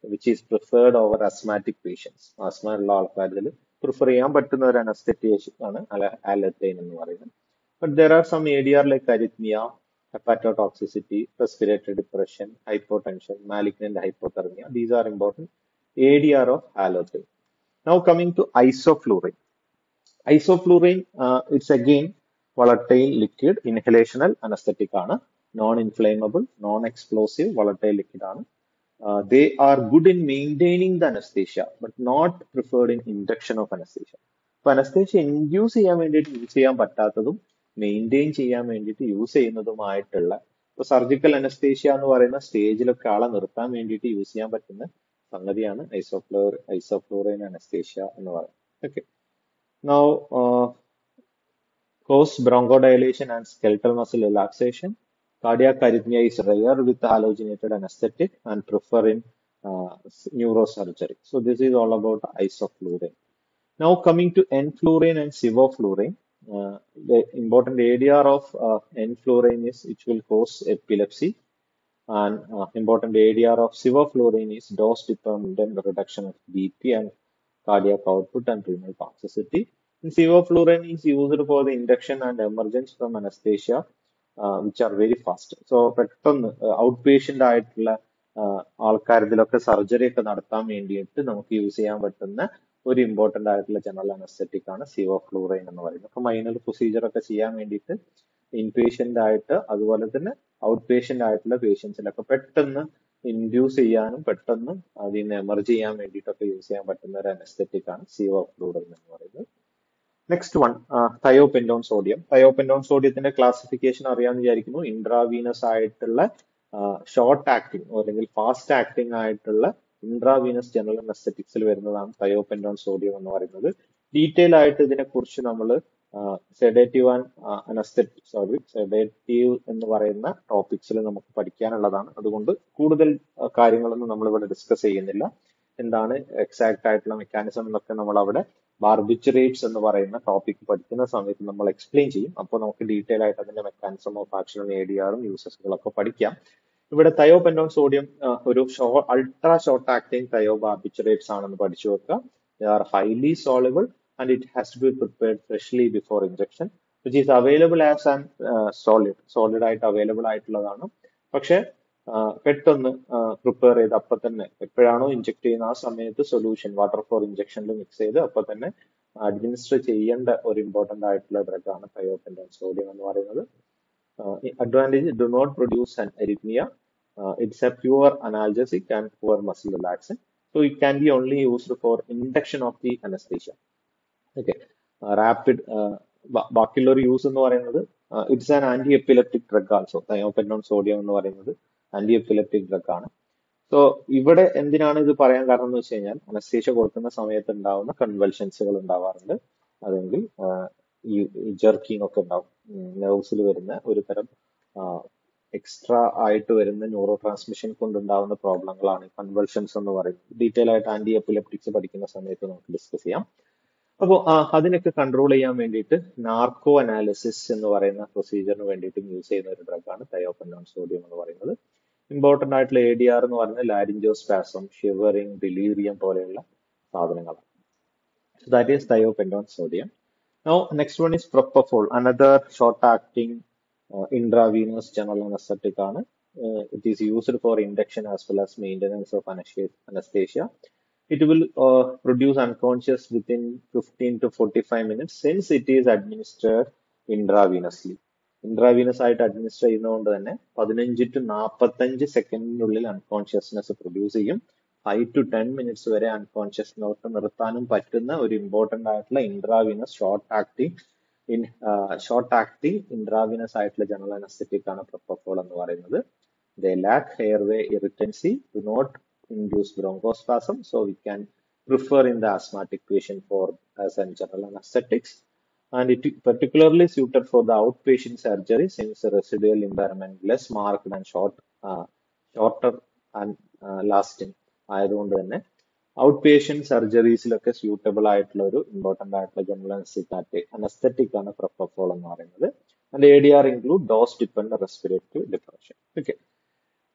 which is preferred over asthmatic patients asthma ഉള്ള ആൾക്കാരിൽ prefer ചെയ്യാൻ പറ്റുന്ന ഒരു അനസ്തെറ്റിയേഷൻ ആണ് halothane എന്ന് പറയുന്നത് but there are some A D R like arrhythmia hepatotoxicity, respiratory depression, hypotension, malignant hypothermia. These are important ADR of halothane. Now coming to isoflurane. Isoflurane, uh, it's again volatile liquid, inhalational anesthetic ആണ് non inflammable non explosive volatile liquid ആണ് uh, they are good in maintaining the anesthesia but not preferred in induction of anesthesia അപ്പൊ anaesthesia induce ചെയ്യാൻ വേണ്ടിയിട്ട് use ചെയ്യാൻ പറ്റാത്തതും maintain ചെയ്യാൻ വേണ്ടിയിട്ട് use ചെയ്യുന്നതുമായിട്ടുള്ള ഇപ്പൊ surgical anaesthesia എന്ന് പറയുന്ന സ്റ്റേജിലൊക്കെ ആളെ നിർത്താൻ വേണ്ടിയിട്ട് യൂസ് ചെയ്യാൻ പറ്റുന്ന സംഗതിയാണ് ഐസോഫ്ലോർ ഐസോഫ്ലോറൈൻ അനസ്തേഷ്യ എന്ന് പറയുന്നത് okay now cause bronchodilation and skeletal muscle relaxation. Cardiac arrhythmia is rare with halogenated anesthetic and prefer in uh, neurosurgery. So this is all about isoflurane. Now coming to enflurane and sevoflurane. Uh, the important ADR of uh, enflurane is which will cause epilepsy and uh, important ADR of sevoflurane is dose dependent reduction of BP and cardiac output and renal toxicity. And sevoflurane is used for the induction and emergence from anesthesia, uh, which are very fast. So പെട്ടെന്ന് outpatient ആയിട്ടുള്ള ആൾക്കാരിലൊക്കെ surgery ഒക്കെ നടത്താൻ വേണ്ടിയിട്ട് നമുക്ക് use ചെയ്യാൻ പറ്റുന്ന ഒരു ഇമ്പോർട്ടന്റ് ആയിട്ടുള്ള ജനറൽ അനസ്തെറ്റിക് ആണ് സിവോഫ്ലൂറൈൻ എന്ന് പറയുന്നത് അപ്പൊ മൈനർ പ്രൊസീജിയർ ഒക്കെ ചെയ്യാൻ വേണ്ടിയിട്ട് ഇൻപേഷ്യന്റ് ആയിട്ട് അതുപോലെ തന്നെ ഔട്ട് പേഷ്യന്റ് ആയിട്ടുള്ള പേഷ്യൻസിലൊക്കെ പെട്ടെന്ന് ഇൻഡ്യൂസ് ചെയ്യാനും പെട്ടെന്ന് അതിൽ നിന്ന് എമർജ് ചെയ്യാൻ വേണ്ടിയിട്ടൊക്കെ യൂസ് ചെയ്യാൻ പറ്റുന്ന ഒരു അനസ്തെറ്റിക് ആണ് സിവോഫ്ലൂറൈൻ എന്ന് പറയുന്നത് next one thiopentone sodium thiopentone സോഡിയത്തിന്റെ ക്ലാസിഫിക്കേഷൻ അറിയാമെന്ന് വിചാരിക്കുന്നു ഇൻട്രാവീനസ് ആയിട്ടുള്ള ഷോർട്ട് ആക്ടിങ് അല്ലെങ്കിൽ ഫാസ്റ്റ് ആക്ടിങ് ആയിട്ടുള്ള ഇൻട്രാവീനസ് ജനറൽ അനസ്തെറ്റിക്സിൽ വരുന്നതാണ് തയോപെൻഡോൺ സോഡിയം എന്ന് പറയുന്നത് ഡീറ്റെയിൽ ആയിട്ട് ഇതിനെക്കുറിച്ച് നമ്മൾ sedative and anaesthetic sorry sedative എന്ന് പറയുന്ന ടോപ്പിക്സിൽ നമുക്ക് പഠിക്കാനുള്ളതാണ് അതുകൊണ്ട് കൂടുതൽ കാര്യങ്ങളൊന്നും നമ്മൾ ഇവിടെ ഡിസ്കസ് ചെയ്യുന്നില്ല എന്താണ് എക്സാക്ട് ആയിട്ടുള്ള മെക്കാനിസം എന്നൊക്കെ നമ്മൾ അവിടെ ബാർബിച്ചറേറ്റ്സ് എന്ന് പറയുന്ന ടോപ്പിക് പഠിക്കുന്ന സമയത്ത് നമ്മൾ എക്സ്പ്ലെയിൻ ചെയ്യും അപ്പോൾ നമുക്ക് ഡീറ്റെയിൽ ആയിട്ട് അതിന്റെ മെക്കാനിസം ഓഫ് ആക്ഷനും എ ഡി ആറും യൂസസുകളൊക്കെ പഠിക്കാം ഇവിടെ തയോപെൻഡോൺ സോഡിയം ഒരു ഷോ ultra short acting thiobarbiturates ആണെന്ന് പഠിച്ചു വെക്കുക they are highly soluble and it has to be prepared freshly before injection which is available as an solid solid ആയിട്ട് അവൈലബിൾ ആയിട്ടുള്ളതാണ് പക്ഷെ പെട്ടെന്ന് പ്രിപ്പയർ ചെയ്ത് അപ്പൊ തന്നെ എപ്പോഴാണോ ഇഞ്ചെക്ട് ചെയ്യുന്ന ആ സമയത്ത് സൊല്യൂഷൻ വാട്ടർ ഫോർ ഇഞ്ചക്ഷനിൽ മിക്സ് ചെയ്ത് അപ്പൊ തന്നെ അഡ്മിനിസ്റ്റർ ചെയ്യേണ്ട ഒരു ഇമ്പോർട്ടന്റ് ആയിട്ടുള്ള ഡ്രഗ് ആണ് തയോപെൻഡോൺ സോഡിയം എന്ന് പറയുന്നത് advantage do not produce an arrhythmia it's a poor analgesic and poor muscle relaxant so it can be only used for induction of the anaesthesia okay rapid ബാക്കിയുള്ള ഒരു use എന്ന് പറയുന്നത് it's an antiepileptic drug also thiopentone sodium എന്ന് പറയുന്നത് antiepileptic drug ആണ് so ഇവിടെ എന്തിനാണ് ഇത് പറയാൻ കാരണം എന്ന് വെച്ച് കഴിഞ്ഞാൽ അനസ്തേഷ്യ കൊടുക്കുന്ന സമയത്ത് ഉണ്ടാവുന്ന കൺവൽഷൻസുകൾ ഉണ്ടാവാറുണ്ട് അതെങ്കിൽ ഈ ജെർക്കിങ് ഒക്കെ ഉണ്ടാവും നെർവ്സിൽ വരുന്ന ഒരു തരം എക്സ്ട്രാ ആയിട്ട് വരുന്ന ന്യൂറോ ട്രാൻസ്മിഷൻ കൊണ്ടുണ്ടാവുന്ന പ്രോബ്ലങ്ങളാണ് കൺവൽഷൻസ് എന്ന് പറയുന്നത് ഡീറ്റെയിൽ ആയിട്ട് ആന്റി എപ്പിലെപ്റ്റിക്സ് പഠിക്കുന്ന സമയത്ത് നമുക്ക് ഡിസ്കസ് ചെയ്യാം അപ്പോൾ അതിനൊക്കെ കൺട്രോൾ ചെയ്യാൻ വേണ്ടിയിട്ട് നാർക്കോ അനാലിസിസ് എന്ന് പറയുന്ന പ്രൊസീജിയറിന് വേണ്ടിയിട്ട് യൂസ് ചെയ്യുന്ന ഒരു ഡ്രഗാണ് തയോപെൻഡോൺ സോഡിയം എന്ന് പറയുന്നത് ഇമ്പോർട്ടന്റ് ആയിട്ടുള്ള എ ഡി ആർ എന്ന് പറയുന്നത് ലാരിഞ്ചോസ്പാസം ഷിവറിംഗ് ഡിലീറിയം പോലെയുള്ള സാധനങ്ങളാണ് that is thiopentone sodium now next one is propofol another short acting intravenous general anaesthetic ആണ് it is used for induction as well as maintenance of anaesthesia it will uh, produce unconscious within 15 to 45 minutes since it is administered intravenously. Intravenous ആയിട്ട് administer ചെയ്യുന്നതുകൊണ്ട് തന്നെ പതിനഞ്ച് to നാൽപ്പത്തഞ്ച് സെക്കൻഡിനുള്ളിൽ unconsciousness produce ചെയ്യും five to ten minutes വരെ unconsciousness നിർത്താനും പറ്റുന്ന ഒരു ഇമ്പോർട്ടന്റ് ആയിട്ടുള്ള intravenous short acting in short acting intravenous ആയിട്ടുള്ള ജനറൽ അനസ്തെറ്റിക് ആണ് പ്രൊപ്പഫോൾ എന്ന് പറയുന്നത് the lack airway irritancy do not induce bronchospasm. So we can prefer in the asthmatic patient for as an general anesthetics. And it particularly suited for the outpatient surgery since the residual impairment less marked and short, uh, shorter and uh, lasting. ആയതുകൊണ്ട് തന്നെ out patient സർജറീസിലൊക്കെ suitable ആയിട്ടുള്ള ഒരു important ആയിട്ടുള്ള general അനസ്റ്റിക് anaesthetic ആണ് propofol എന്ന് പറയുന്നത് and A D R include dose depend respiratory depression okay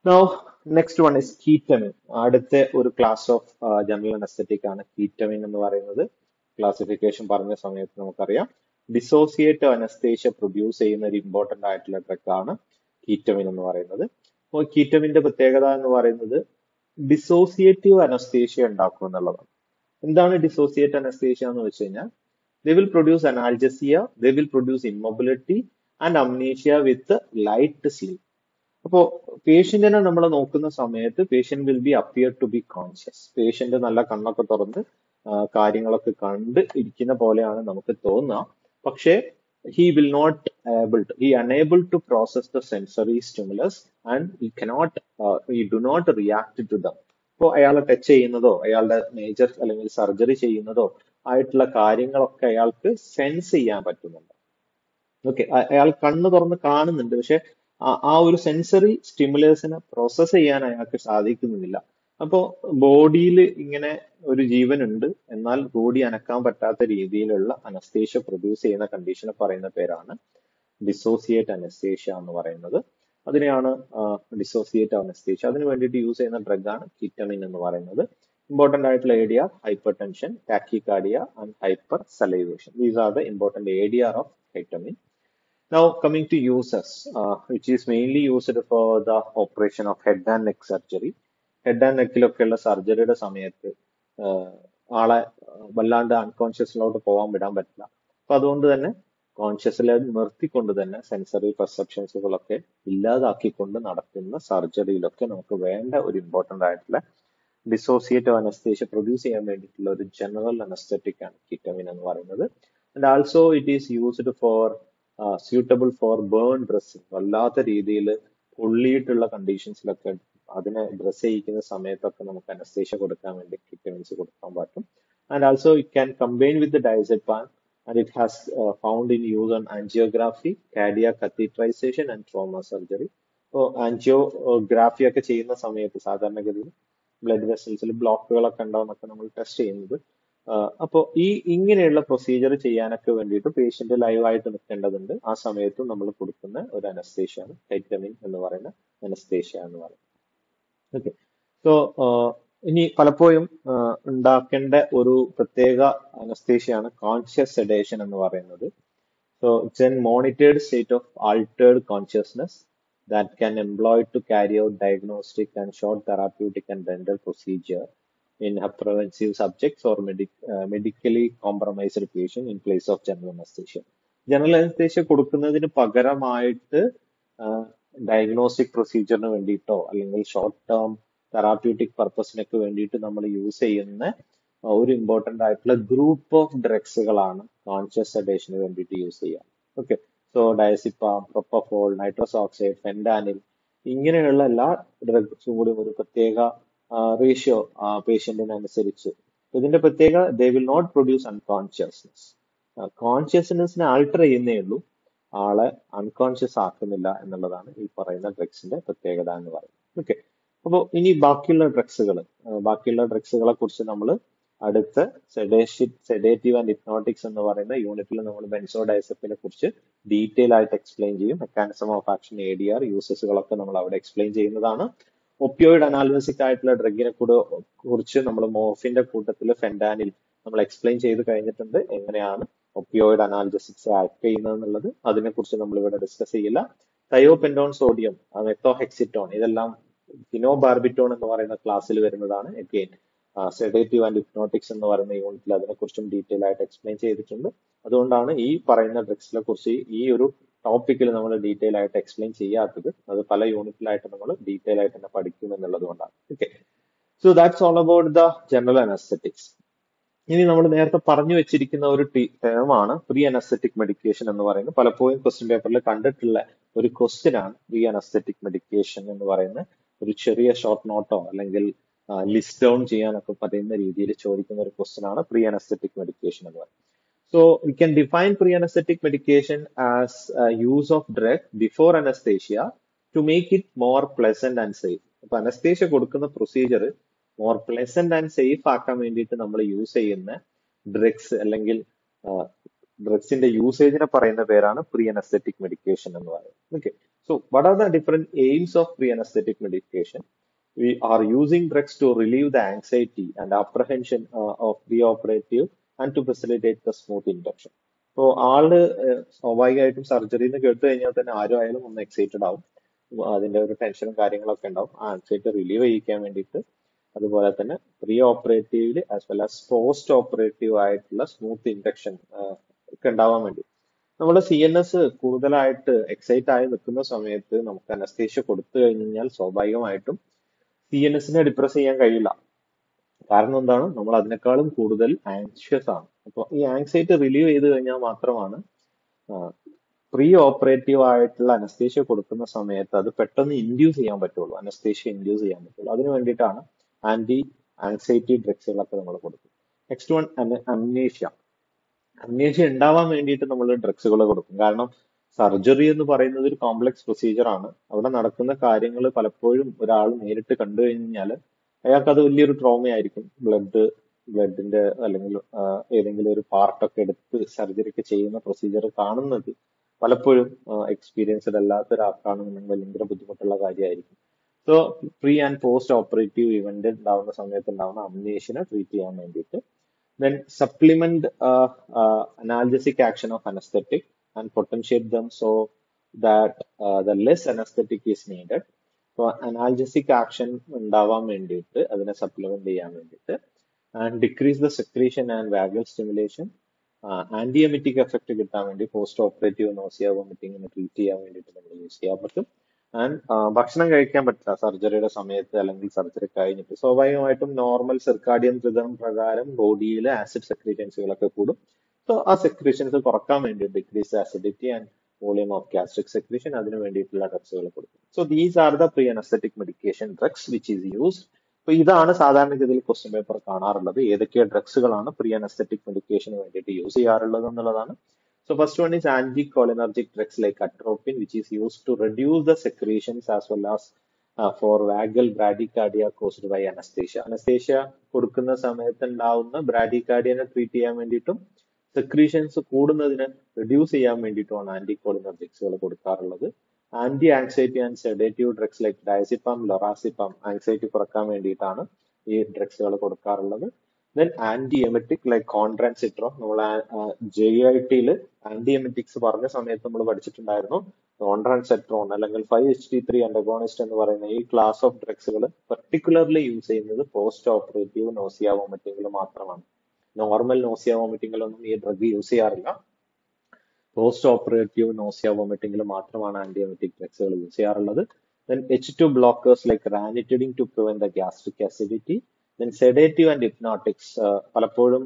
now next one is ketamine അടുത്ത ഒരു ക്ലാസ് ഓഫ് ജനറൽ അനസ്തറ്റിക് ആണ് കീറ്റമിൻ എന്ന് പറയുന്നത് ക്ലാസിഫിക്കേഷൻ പറഞ്ഞ സമയത്ത് നമുക്കറിയാം ഡിസോസിയേറ്റീവ് അനസ്തേഷ്യ പ്രൊഡ്യൂസ് ചെയ്യുന്ന ഒരു ഇമ്പോർട്ടന്റ് ആയിട്ടുള്ള ഡ്രഗ് ആണ് കീറ്റമിൻ എന്ന് പറയുന്നത് അപ്പോൾ കീറ്റമിന്റെ പ്രത്യേകത എന്ന് പറയുന്നത് ഡിസോസിയേറ്റീവ് അനസ്തേഷ്യ ഉണ്ടാക്കും എന്നുള്ളതാണ് എന്താണ് ഡിസോസിയേറ്റ് അനസ്തേഷ്യ എന്ന് വെച്ച് കഴിഞ്ഞാൽ they will produce analgesia, they will produce immobility and amnesia with light sleep. അപ്പോൾ പേഷ്യന്റിനെ നമ്മൾ നോക്കുന്ന സമയത്ത് patient will be appear to be conscious patient നല്ല കണ്ണൊക്കെ തുറന്ന് കാര്യങ്ങളൊക്കെ കണ്ട് ഇരിക്കുന്ന പോലെയാണ് നമുക്ക് തോന്നുക പക്ഷേ he will not able to he unable to process the sensory stimulus and he cannot he do not react to them ഇപ്പോൾ അയാളെ ടച്ച് ചെയ്യുന്നതോ അയാളുടെ മേജർ അല്ലെങ്കിൽ സർജറി ചെയ്യുന്നതോ ആയിട്ടുള്ള കാര്യങ്ങളൊക്കെ അയാൾക്ക് സെൻസ് ചെയ്യാൻ പറ്റുന്നുണ്ട് ഓക്കെ അയാൾ കണ്ണ് തുറന്ന് കാണുന്നുണ്ട് പക്ഷെ ആ ഒരു സെൻസറി സ്റ്റിമുലേഴ്സിനെ പ്രോസസ് ചെയ്യാൻ അയാൾക്ക് സാധിക്കുന്നില്ല അപ്പോൾ ബോഡിയിൽ ഇങ്ങനെ ഒരു ജീവനുണ്ട് എന്നാൽ ബോഡി അനക്കാൻ പറ്റാത്ത രീതിയിലുള്ള അനസ്തേഷ്യ പ്രൊഡ്യൂസ് ചെയ്യുന്ന കണ്ടീഷനെ പറയുന്ന പേരാണ് ഡിസോസിയേറ്റ് അനസ്തേഷ്യ എന്ന് പറയുന്നത് അതിനെയാണ് ഡിസോസിയേറ്റ് അനസ്തേഷ്യ അതിന് വേണ്ടിയിട്ട് യൂസ് ചെയ്യുന്ന ഡ്രഗാണ് കിറ്റമിൻ എന്ന് പറയുന്നത് ഇമ്പോർട്ടന്റ് ആയിട്ടുള്ള area hypertension tachycardia and hypersalivation these are the important area of vitamin. Now coming to uses, uh, which is mainly used for the operation of head and neck surgery. Head and നെക്കിലൊക്കെയുള്ള സർജറിയുടെ സമയത്ത് ആളെ വല്ലാണ്ട് അൺകോൺഷ്യസിലോട്ട് പോകാൻ വിടാൻ പറ്റില്ല അപ്പൊ അതുകൊണ്ട് തന്നെ കോൺഷ്യസിൽ നിർത്തിക്കൊണ്ട് തന്നെ സെൻസറി പെർസെപ്ഷൻസുകളൊക്കെ ഇല്ലാതാക്കിക്കൊണ്ട് നടക്കുന്ന സർജറിയിലൊക്കെ നമുക്ക് വേണ്ട ഒരു ഇമ്പോർട്ടന്റ് ആയിട്ടുള്ള ഡിസോസിയേറ്റീവ് അനസ്തേഷ്യ പ്രൊഡ്യൂസ് ചെയ്യാൻ വേണ്ടിയിട്ടുള്ള ഒരു ജനറൽ അനസ്തറ്റിക് ആണ് കിറ്റമിൻ എന്ന് പറയുന്നത് and also it is used for suitable for burn dressing വല്ലാത്ത രീതിയിൽ പൊള്ളിയിട്ടുള്ള കണ്ടീഷൻസിലൊക്കെ അതിനെ ഡ്രസ് ചെയ്യിക്കുന്ന സമയത്തൊക്കെ നമുക്ക് അനസ്തേഷ്യ കൊടുക്കാൻ വേണ്ടി കിറ്റമിൻസ് കൊടുക്കാൻ പറ്റും and also it can combine with diazepam and it has uh, found in use on angiography, cardiac catheterization and trauma surgery. അപ്പോൾ ആൻജിയോഗ്രാഫി ഒക്കെ ചെയ്യുന്ന സമയത്ത് സാധാരണഗതിയിൽ ബ്ലഡ് വെസൽസിൽ ബ്ലോക്കുകളൊക്കെ ഉണ്ടാവുന്നൊക്കെ നമ്മൾ ടെസ്റ്റ് ചെയ്യുന്നത് അപ്പോൾ ഈ ഇങ്ങനെയുള്ള പ്രൊസീജിയർ ചെയ്യാനൊക്കെ വേണ്ടിയിട്ട് പേഷ്യന്റ് ലൈവായിട്ട് നിൽക്കേണ്ടതുണ്ട് ആ സമയത്തും നമ്മൾ കൊടുക്കുന്ന ഒരു അനസ്തേഷ്യാണ് വൈറ്റമിൻ എന്ന് പറയുന്ന അനസ്തേഷ്യ എന്ന് പറയുന്നത് ഓക്കെ സോ ഇനി പലപ്പോഴും ഉണ്ടാക്കേണ്ട ഒരു പ്രത്യേക അനസ്തേഷ്യയാണ് കോൺഷ്യസ് സെഡേഷൻ എന്ന് പറയുന്നത് so it's an monitored state of altered consciousness that can employ to carry out diagnostic and short therapeutic and dental procedure in apprehensive subjects or medic, uh, medically compromised patient in place of general anesthesia. General anaesthesia കൊടുക്കുന്നതിന് പകരമായിട്ട് diagnostic പ്രൊസീജിയറിന് വേണ്ടിയിട്ടോ അല്ലെങ്കിൽ short term therapeutic പർപ്പസിനൊക്കെ വേണ്ടിയിട്ട് നമ്മൾ use ചെയ്യുന്ന ഒരു important ആയിട്ടുള്ള group of ഡ്രഗ്സുകളാണ് conscious സെഡേഷന് വേണ്ടിയിട്ട് യൂസ് ചെയ്യുക okay so diazepam propofol nitrous oxide fentanyl ഇങ്ങനെയുള്ള എല്ലാ ഡ്രഗ്സും കൂടി ഒരു പ്രത്യേക റേഷ്യോ പേഷ്യന്റിനനുസരിച്ച് ഇതിന്റെ പ്രത്യേക they will not produce unconsciousness കോൺഷ്യസ്നെസ്സിനെ ആൾട്ടർ ചെയ്യുന്നേ ഉള്ളൂ ആളെ അൺകോൺഷ്യസ് ആക്കുന്നില്ല എന്നുള്ളതാണ് ഈ പറയുന്ന ഡ്രഗ്സിന്റെ പ്രത്യേകത എന്ന് പറയുന്നത് ഓക്കെ അപ്പോൾ ഇനി ബാക്കിയുള്ള ഡ്രഗ്സുകൾ ബാക്കിയുള്ള ഡ്രഗ്സുകളെ കുറിച്ച് നമ്മൾ അടുത്ത സെഡേഷൻ സെഡേറ്റീവ് ആൻഡ് ഹിപ്നോട്ടിക്സ് എന്ന് പറയുന്ന യൂണിറ്റിൽ നമ്മൾ ബെൻസോഡൈസപ്പിനെ കുറിച്ച് ഡീറ്റെയിൽ ആയിട്ട് എക്സ്പ്ലെയിൻ ചെയ്യും mechanism of action A D R യൂസസുകളൊക്കെ നമ്മൾ അവിടെ എക്സ്പ്ലെയിൻ ചെയ്യുന്നതാണ് ഒപ്പിയോയിഡ് അനാൽവസിക് ആയിട്ടുള്ള ഡ്രഗിനെ കൂടെ കുറിച്ച് നമ്മൾ മോർഫിന്റെ കൂട്ടത്തിൽ ഫെൻഡാനിൽ നമ്മൾ എക്സ്പ്ലെയിൻ ചെയ്ത് കഴിഞ്ഞിട്ടുണ്ട് എങ്ങനെയാണ് ഒപ്പിയോയിഡ് അനാൽജസിക്സ് ആക്ട് ചെയ്യുന്നത് എന്നുള്ളത് അതിനെക്കുറിച്ച് നമ്മൾ ഇവിടെ ഡിസ്കസ് ചെയ്യില്ല തയോപെൻഡോൺ സോഡിയം മെത്തോഹെക്സിറ്റോൺ ഇതെല്ലാം ഫിനോബാർബിറ്റോൺ എന്ന് പറയുന്ന ക്ലാസ്സിൽ വരുന്നതാണ് എഗെയിൻ സെഡേറ്റീവ് ആൻഡ് ഹിപ്നോട്ടിക്സ് എന്ന് പറയുന്ന യൂണിറ്റിൽ അതിനെക്കുറിച്ചും ഡീറ്റെയിൽ ആയിട്ട് എക്സ്പ്ലെയിൻ ചെയ്തിട്ടുണ്ട് അതുകൊണ്ടാണ് ഈ പറയുന്ന ഡ്രഗ്സിനെ കുറിച്ച് ഈ ഒരു ടോപ്പിക്കിൽ നമ്മൾ ഡീറ്റെയിൽ ആയിട്ട് എക്സ്പ്ലെയിൻ ചെയ്യാത്തത് അത് പല യൂണിറ്റിലായിട്ട് നമ്മൾ ഡീറ്റെയിൽ ആയിട്ട് തന്നെ പഠിക്കും എന്നുള്ളത് കൊണ്ടാണ് okay so that's all about the general anaesthetics ഇനി നമ്മൾ നേരത്തെ പറഞ്ഞു വെച്ചിരിക്കുന്ന ഒരു ടേമാണ് പ്രീ അനസ്തറ്റിക് മെഡിക്കേഷൻ എന്ന് പറയുന്നത് പലപ്പോഴും ക്വസ്റ്റ്യൻ പേപ്പറിൽ കണ്ടിട്ടുള്ള ഒരു ക്വസ്റ്റ്യൻ ആണ് പ്രീ അനസ്തറ്റിക് മെഡിക്കേഷൻ എന്ന് പറയുന്ന ഒരു ചെറിയ ഷോർട്ട് നോട്ടോ അല്ലെങ്കിൽ ലിസ്റ്റ് ഡൗൺ ചെയ്യാനൊക്കെ പറയുന്ന രീതിയിൽ ചോദിക്കുന്ന ഒരു ക്വസ്റ്റ്യൻ ആണ് പ്രീ അനസ്തറ്റിക് മെഡിക്കേഷൻ എന്ന് പറയുന്നത് so we can define pre anaesthetic medication as use of drug before anaesthesia to make it more pleasant and safe അപ്പൊ അനസ്തേഷ്യ കൊടുക്കുന്ന procedure more pleasant and safe ആക്കാൻ വേണ്ടിയിട്ട് നമ്മൾ യൂസ് ചെയ്യുന്ന drugs അല്ലെങ്കിൽ ഡ്രഗ്സിന്റെ യൂസേജിനെ പറയുന്ന പേരാണ് പ്രീ അനസ്തെറ്റിക് മെഡിക്കേഷൻ എന്ന് പറയുന്നത് okay so what are the different aims of pre anaesthetic medication we are using drugs to relieve the anxiety and apprehension uh, of preoperative and to facilitate the smooth induction. അപ്പോൾ ആള് ഏഹ്, സ്വാഭാവികമായിട്ടും surgery എന്ന് കേട്ട് കഴിഞ്ഞാൽ തന്നെ ആരും ആയാലും ഒന്ന് എക്സൈറ്റഡ് ആവും ഉം, അതിന്റെ ഒരു ടെൻഷനും കാര്യങ്ങളൊക്കെ ഉണ്ടാവും ആ ആൻസൈറ്റി റിലീവ് ചെയ്യിക്കാൻ വേണ്ടിയിട്ട് അതുപോലെ തന്നെ പ്രീ ഓപ്പറേറ്റീവില് as well as post operative ആയിട്ടുള്ള സ്മൂത്ത് ഇൻഡക്ഷൻ ഒക്കെ ഉണ്ടാവാൻ വേണ്ടി നമ്മൾ സി എൻ എസ് കൂടുതലായിട്ട് എക്സൈറ്റ് ആയി നിൽക്കുന്ന സമയത്ത് നമുക്ക് അനസ്തേഷ്യ കൊടുത്തു കഴിഞ്ഞാൽ സ്വാഭാവികമായിട്ടും സി എൻ എസിനെ ഡിപ്രസ് ചെയ്യാൻ കഴിയില്ല കാരണം എന്താണ് നമ്മൾ അതിനേക്കാളും കൂടുതൽ ആൻഷ്യസ് ആണ് അപ്പോൾ ഈ ആൻസൈറ്റി റിലീവ് ചെയ്ത് കഴിഞ്ഞാൽ മാത്രമാണ് പ്രീ ഓപ്പറേറ്റീവ് ആയിട്ടുള്ള അനസ്തേഷ്യ കൊടുക്കുന്ന സമയത്ത് അത് പെട്ടെന്ന് ഇൻഡ്യൂസ് ചെയ്യാൻ പറ്റുള്ളൂ അനസ്തേഷ്യ ഇൻഡ്യൂസ് ചെയ്യാൻ പറ്റുള്ളൂ അതിന് വേണ്ടിയിട്ടാണ് ആന്റി ആൻസൈറ്റി ഡ്രഗ്സുകളൊക്കെ നമ്മൾ കൊടുക്കും നെക്സ്റ്റ് വൺ അമ്നേഷ്യ അമ്നേഷ്യ ഉണ്ടാവാൻ വേണ്ടിയിട്ട് നമ്മൾ ഡ്രഗ്സുകൾ കൊടുക്കും കാരണം സർജറി എന്ന് പറയുന്നത് ഒരു കോംപ്ലക്സ് പ്രൊസീജിയർ ആണ് അവിടെ നടക്കുന്ന കാര്യങ്ങൾ പലപ്പോഴും ഒരാൾ നേരിട്ട് കണ്ടു കഴിഞ്ഞാൽ അയാൾക്ക് അത് വലിയൊരു ട്രോമ ആയിരിക്കും ബ്ലഡ് ബ്ലഡിന്റെ അല്ലെങ്കിൽ ആ, ഏതെങ്കിലും ഒരു പാർട്ടൊക്കെ എടുത്ത് സർജറി ഒക്കെ ചെയ്യുന്ന പ്രൊസീജിയർ കാണുന്നത് പലപ്പോഴും എക്സ്പീരിയൻസ്ഡ് അല്ലാത്ത ഒരാൾക്കാണെന്നുണ്ടെങ്കിൽ ഭയങ്കര ബുദ്ധിമുട്ടുള്ള കാര്യമായിരിക്കും so pre and post operative event ഉണ്ടാവുന്ന സമയത്ത് ഉണ്ടാവുന്ന അമ്നേഷ്യനെ ട്രീറ്റ് ചെയ്യാൻ വേണ്ടിയിട്ട് then supplement uh, uh, analgesic action of anesthetic and potentiate them so that uh, the less anesthetic is needed. So analgesic action ഉണ്ടാവാൻ വേണ്ടിയിട്ട് അതിനെ സപ്ലിമെന്റ് ചെയ്യാൻ വേണ്ടിയിട്ട് and decrease the secretion and vagal stimulation antiemetic effect കിട്ടാൻ വേണ്ടി post operative nausea വോമിറ്റിങ്ങിന് treat ചെയ്യാൻ വേണ്ടിയിട്ട് നമ്മൾ യൂസ് ചെയ്യാൻ പറ്റും ആൻഡ് ഭക്ഷണം കഴിക്കാൻ പറ്റില്ല സർജറിയുടെ സമയത്ത് അല്ലെങ്കിൽ സർജറി കഴിഞ്ഞിട്ട് സ്വാഭാവികമായിട്ടും നോർമൽ സിർക്കാഡിയൻ റിതം പ്രകാരം ബോഡിയിൽ ആസിഡ് സെക്രീഷൻസുകളൊക്കെ കൂടും സോ ആ സെക്രീഷൻസ് കുറക്കാൻ വേണ്ടി decrease acidity and volume of gastric secretion അതിന് വേണ്ടിയിട്ടുള്ള ഡ്രഗ്സുകൾ കൊടുക്കും so these are the pre anaesthetic medication drugs which is used അപ്പൊ ഇതാണ് സാധാരണഗതിയിൽ ക്വസ്റ്റ്യൻ പേപ്പർ കാണാറുള്ളത് ഏതൊക്കെ ഡ്രഗ്സുകളാണ് പ്രീ അനസ്തറ്റിക് മെഡിക്കേഷന് വേണ്ടിയിട്ട് യൂസ് ചെയ്യാറുള്ളത് എന്നുള്ളതാണ് So first one is anticholinergic drugs like atropine, which is used to reduce the secretions as well as uh, for vagal bradycardia caused by anesthesia. Anesthesia കൊടുക്കുന്ന സമയത്ത് ഉണ്ടാവുന്ന ബ്രാഡികാർഡിയനെ treat ചെയ്യാൻ വേണ്ടിയിട്ടും സെക്രീഷൻസ് കൂടുന്നതിനെ റിഡ്യൂസ് ചെയ്യാൻ വേണ്ടിയിട്ടുമാണ് ആന്റികോളിനർജിക്സുകൾ കൊടുക്കാറുള്ളത് anti anxiety and sedative drugs like diazepam lorazepam anxiety കുറക്കാൻ വേണ്ടിയിട്ടാണ് ഈ ഡ്രഗ്സുകൾ കൊടുക്കാറുള്ളത് then anti emetic like ondansetron നമ്മൾ ജെ ഐ ടിയിൽ ആന്റി എമറ്റിക്സ് പറഞ്ഞ സമയത്ത് നമ്മൾ പഠിച്ചിട്ടുണ്ടായിരുന്നു കോൺട്രാൻ സെട്രോൺ അല്ലെങ്കിൽ five H T three antagonist എന്ന് പറയുന്ന ഈ ക്ലാസ് ഓഫ് ഡ്രഗ്സുകൾ പെർട്ടിക്കുലർലി യൂസ് ചെയ്യുന്നത് പോസ്റ്റ് ഓപ്പറേറ്റീവ് നോസിയ വോമിറ്റിംഗിൽ മാത്രമാണ് നോർമൽ നോസിയ വോമിറ്റിംഗിലൊന്നും ഈ ഡ്രഗ് യൂസ് ചെയ്യാറില്ല പോസ്റ്റ് ഓപ്പറേറ്റീവ് നോസിയ വോമിറ്റിംഗിൽ മാത്രമാണ് ആന്റിബയോട്ടിക് ഡ്രഗ്സുകൾ യൂസ് ചെയ്യാറുള്ളത് then H two blockers like ranitidine to prevent the gastric acidity then sedative and hypnotics പലപ്പോഴും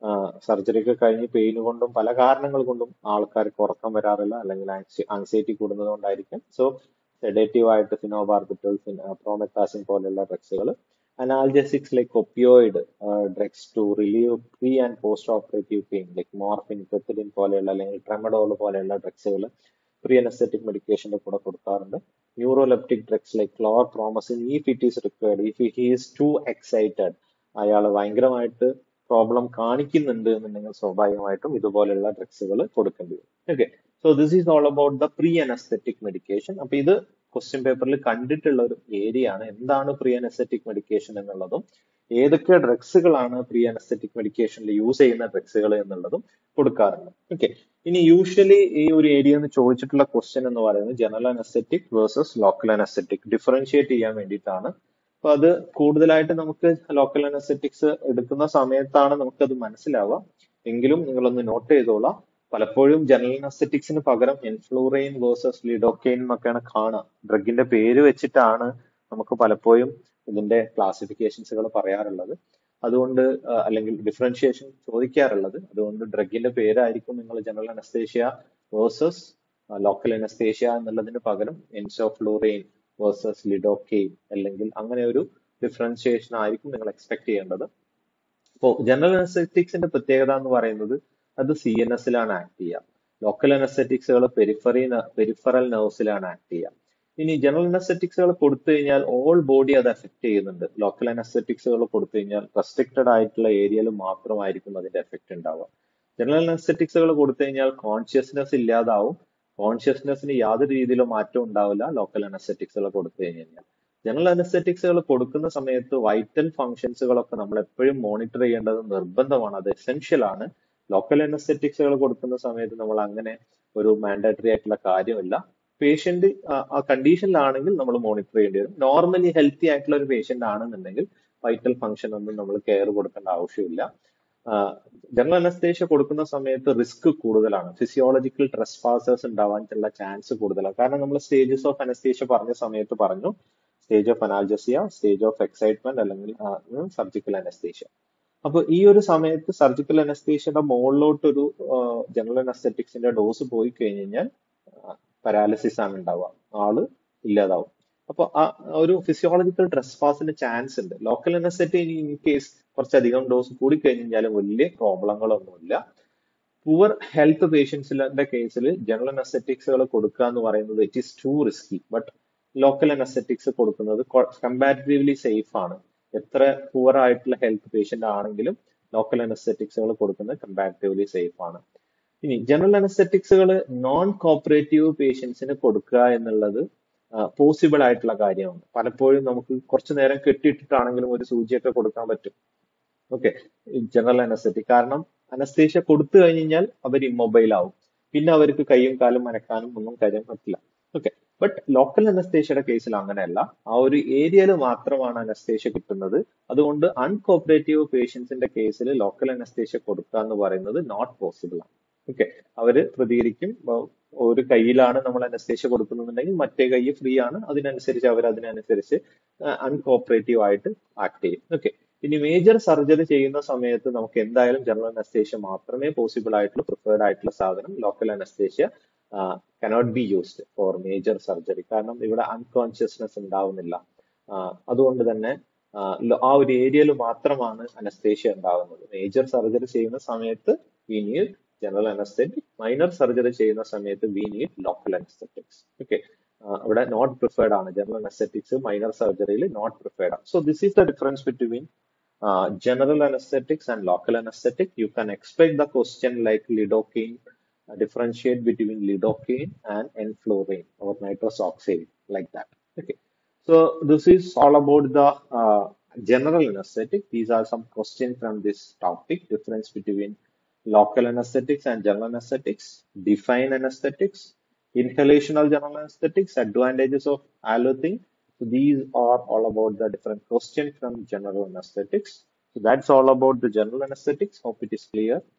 സർജറി ഒക്കെ കഴിഞ്ഞ് പെയിൻ കൊണ്ടും പല കാരണങ്ങൾ കൊണ്ടും ആൾക്കാർക്ക് ഉറക്കം വരാറില്ല അല്ലെങ്കിൽ ആൻസൈറ്റി കൂടുന്നത് കൊണ്ടായിരിക്കും സോ സെഡേറ്റീവ് ആയിട്ട് ഫിനോബാർബിറ്റൽ പ്രോമെത്താസിൻ പോലെയുള്ള ഡ്രഗ്സുകൾ analgesics like opioid drugs to relieve pre and post operative pain like morphine pethidine പോലെയുള്ള അല്ലെങ്കിൽ ട്രെമഡോൾ പോലെയുള്ള ഡ്രഗ്സുകൾ പ്രീ അനസ്തെറ്റിക് മെഡിക്കേഷന്റെ കൂടെ കൊടുക്കാറുണ്ട് neuroleptic drugs like chlorpromazine if it is required if he is too excited അയാൾ ഭയങ്കരമായിട്ട് പ്രോബ്ലം കാണിക്കുന്നുണ്ട് എന്നുണ്ടെങ്കിൽ സ്വാഭാവികമായിട്ടും ഇതുപോലെയുള്ള ഡ്രഗ്സുകൾ കൊടുക്കേണ്ടി വരും okay so this is all about the pre anaesthetic medication അപ്പൊ ഇത് ക്വസ്റ്റ്യൻ പേപ്പറിൽ കണ്ടിട്ടുള്ള ഒരു ഏരിയ ആണ് എന്താണ് പ്രീ അനസ്തെറ്റിക് മെഡിക്കേഷൻ എന്നുള്ളതും ഏതൊക്കെ ഡ്രഗ്സുകളാണ് പ്രീ അനസ്തെറ്റിക് മെഡിക്കേഷനിൽ യൂസ് ചെയ്യുന്ന ഡ്രഗ്സുകൾ എന്നുള്ളതും കൊടുക്കാറുണ്ട് ഓക്കെ ഇനി യൂഷ്വലി ഈ ഒരു ഏരിയ എന്ന് ചോദിച്ചിട്ടുള്ള ക്വസ്റ്റ്യൻ എന്ന് പറയുന്നത് general anaesthetic versus local anaesthetic differentiate ചെയ്യാൻ വേണ്ടിയിട്ടാണ് അപ്പൊ അത് കൂടുതലായിട്ട് നമുക്ക് ലോക്കൽ അനസ്തെറ്റിക്സ് എടുക്കുന്ന സമയത്താണ് നമുക്കത് മനസ്സിലാവുക എങ്കിലും നിങ്ങളൊന്ന് നോട്ട് ചെയ്തോളാം പലപ്പോഴും ജനറൽ അനസ്തെറ്റിക്സിന് പകരം എൻഫ്ലൂറൈൻ വേഴ്സസ് ലിഡോക്കെയിൻ എന്നൊക്കെയാണ് കാണുക ഡ്രഗിന്റെ പേര് വെച്ചിട്ടാണ് നമുക്ക് പലപ്പോഴും ഇതിന്റെ ക്ലാസിഫിക്കേഷൻസുകൾ പറയാറുള്ളത് അതുകൊണ്ട് അല്ലെങ്കിൽ ഡിഫറൻഷിയേഷൻ ചോദിക്കാറുള്ളത് അതുകൊണ്ട് ഡ്രഗിന്റെ പേരായിരിക്കും നിങ്ങൾ general anaesthesia versus local anaesthesia എന്നുള്ളതിന് പകരം എൻസോഫ്ലൂറൈൻ വേഴ്സസ് ലിഡോക്കെയിൻ അല്ലെങ്കിൽ അങ്ങനെ ഒരു ഡിഫറൻഷിയേഷൻ ആയിരിക്കും നിങ്ങൾ എക്സ്പെക്ട് ചെയ്യേണ്ടത് അപ്പോൾ ജനറൽ അനസ്തെറ്റിക്സിന്റെ പ്രത്യേകത എന്ന് പറയുന്നത് അത് സി എൻ എസിലാണ് ആക്ട് ചെയ്യുക ലോക്കൽ അനസ്തെറ്റിക്സുകൾ പെരിഫറി പെരിഫറൽ നെർവ്സിലാണ് ആക്ട് ചെയ്യുക ഇനി ജനറൽ അനസ്തെറ്റിക്സുകൾ കൊടുത്തു കഴിഞ്ഞാൽ ഓൾ ബോഡി അത് എഫക്ട് ചെയ്യുന്നുണ്ട് ലോക്കൽ അനസ്തെറ്റിക്സുകൾ കൊടുത്തു കഴിഞ്ഞാൽ റെസ്ട്രിക്റ്റഡ് ആയിട്ടുള്ള ഏരിയയിൽ മാത്രമായിരിക്കും അതിന്റെ എഫക്ട് ഉണ്ടാവുക ജനറൽ അനസ്തെറ്റിക്സുകൾ കൊടുത്തു കഴിഞ്ഞാൽ കോൺഷ്യസ്നെസ് ഇല്ലാതാവും കോൺഷ്യസ്നെസ്സിന് യാതൊരു രീതിയിലും മാറ്റം ഉണ്ടാവില്ല ലോക്കൽ അനസ്തെറ്റിക്സുകൾ കൊടുത്തു കഴിഞ്ഞാൽ ജനറൽ അനസ്തെറ്റിക്സുകൾ കൊടുക്കുന്ന സമയത്ത് വൈറ്റൽ ഫങ്ഷൻസുകളൊക്കെ നമ്മൾ എപ്പോഴും മോണിറ്റർ ചെയ്യേണ്ടത് നിർബന്ധമാണ് അത് എസെൻഷ്യൽ ആണ് ലോക്കൽ അനസ്തെറ്റിക്സുകൾ കൊടുക്കുന്ന സമയത്ത് നമ്മൾ അങ്ങനെ ഒരു മാൻഡേറ്ററി ആയിട്ടുള്ള കാര്യമില്ല പേഷ്യന്റ് ആ കണ്ടീഷനിലാണെങ്കിൽ നമ്മൾ മോണിറ്റർ ചെയ്യേണ്ടി വരും നോർമലി ഹെൽത്തി ആയിട്ടുള്ള ഒരു പേഷ്യന്റ് ആണെന്നുണ്ടെങ്കിൽ വൈറ്റൽ ഫംഗ്ഷൻ ഒന്നും നമ്മൾ കെയർ കൊടുക്കേണ്ട ആവശ്യമില്ല ജനറൽ അനസ്തേഷ്യ കൊടുക്കുന്ന സമയത്ത് റിസ്ക് കൂടുതലാണ് ഫിസിയോളജിക്കൽ ട്രസ്പാസേഴ്സ് ഉണ്ടാവാനുള്ള ചാൻസ് കൂടുതലാണ് കാരണം നമ്മൾ സ്റ്റേജസ് ഓഫ് അനസ്തേഷ്യ പറഞ്ഞ സമയത്ത് പറഞ്ഞു stage of analgesia stage of excitement അല്ലെങ്കിൽ സർജിക്കൽ അനസ്തേഷ്യ അപ്പൊ ഈ ഒരു സമയത്ത് സർജിക്കൽ അനസ്തേഷ്യയുടെ മുകളിലോട്ട് ഒരു ജനറൽ അനസ്തെറ്റിക്സിന്റെ ഡോസ് പോയി കഴിഞ്ഞ് കഴിഞ്ഞാൽ പരാലിസിസ് ആണ് ഉണ്ടാവുക ആള് ഇല്ലാതാവും അപ്പൊ ആ ഒരു ഫിസിയോളജിക്കൽ ട്രസ്പാസിന് ചാൻസ് ഉണ്ട് ലോക്കൽ അനസ്തെറ്റി ഇൻ കേസ് കുറച്ചധികം ഡോസ് കൂടി കഴിഞ്ഞാലും വലിയ പ്രോബ്ലങ്ങളൊന്നുമില്ല പുവർ ഹെൽത്ത് പേഷ്യൻസിന്റെ കേസിൽ ജനറൽ അനസ്തെറ്റിക്സുകൾ കൊടുക്കുക എന്ന് പറയുന്നത് it is too risky but local anaesthetics കൊടുക്കുന്നത് കമ്പാരിറ്റീവ്ലി സേഫ് ആണ് എത്ര പുവർ ആയിട്ടുള്ള ഹെൽത്ത് പേഷ്യന്റ് ആണെങ്കിലും ലോക്കൽ അനസ്തെറ്റിക്സുകൾ കൊടുക്കുന്നത് കമ്പാരിറ്റീവ്ലി സേഫ് ആണ് ഇനി ജനറൽ അനസ്തെറ്റിക്സുകൾ നോൺ കോപ്പറേറ്റീവ് പേഷ്യൻസിന് കൊടുക്കുക എന്നുള്ളത് പോസിബിൾ ആയിട്ടുള്ള കാര്യമാണ് പലപ്പോഴും നമുക്ക് കുറച്ചു നേരം കെട്ടിയിട്ടിട്ടാണെങ്കിലും ഒരു സൂചിയൊക്കെ കൊടുക്കാൻ പറ്റും ഓക്കെ ജനറൽ അനസ്തെറ്റിക് കാരണം അനസ്തേഷ്യ കൊടുത്തു കഴിഞ്ഞാൽ അവർ ഇമ്മൊബൈൽ ആവും പിന്നെ അവർക്ക് കൈയും കാലും മനക്കാനും ഒന്നും കാര്യം പറ്റില്ല ഓക്കെ ബട്ട് ലോക്കൽ അനസ്തേഷ്യയുടെ കേസിൽ അങ്ങനെയല്ല ആ ഒരു ഏരിയയിൽ മാത്രമാണ് അനസ്തേഷ്യ കിട്ടുന്നത് അതുകൊണ്ട് അൺകോപ്പറേറ്റീവ് പേഷ്യൻസിന്റെ കേസിൽ ലോക്കൽ അനസ്തേഷ്യ കൊടുക്കുക എന്ന് പറയുന്നത് നോട്ട് പോസിബിൾ ആണ് ഓക്കെ അവര് പ്രതികരിക്കും ഒരു കൈയിലാണ് നമ്മൾ അനസ്തേഷ്യ കൊടുക്കുന്നുണ്ടെങ്കിൽ മറ്റേ കൈ ഫ്രീ ആണ് അതിനനുസരിച്ച് അവർ അതിനനുസരിച്ച് അൺകോപ്പറേറ്റീവ് ആയിട്ട് ആക്ട് ചെയ്യും ഓക്കെ ഇനി മേജർ സർജറി ചെയ്യുന്ന സമയത്ത് നമുക്ക് എന്തായാലും ജനറൽ അനസ്തേഷ്യ മാത്രമേ പോസിബിൾ ആയിട്ടുള്ള പ്രിഫേർഡ് ആയിട്ടുള്ള സാധനം local anaesthesia cannot be used for major surgery കാരണം ഇവിടെ അൺകോൺഷ്യസ്നെസ് ഉണ്ടാവുന്നില്ല അതുകൊണ്ട് തന്നെ ആ ഒരു ഏരിയയിൽ മാത്രമാണ് അനസ്തേഷ്യ ഉണ്ടാവുന്നത് മേജർ സർജറി ചെയ്യുന്ന സമയത്ത് we need general anaesthetic minor surgery ചെയ്യുന്ന സമയത്ത് we need local anaesthetics okay അവിടെ നോട്ട് പ്രിഫേർഡ് ആണ് ജനറൽ അനസ്തെറ്റിക്സ് മൈനർ സർജറിയിൽ നോട്ട് പ്രിഫേർഡ് ആണ് so this is the difference between general anesthetics and local anesthetic. You can expect the question like lidocaine, uh, differentiate between lidocaine and enflurane or nitrous oxide, like that. Okay. So this is all about the uh, general anesthetic. These are some questions from this topic. Difference between local anesthetics and general anesthetics. Define anesthetics. Inhalational general anesthetics. Advantages of allothy. So these are all about the different questions from general anesthetics. So that's all about the general anesthetics. Hope it is clear.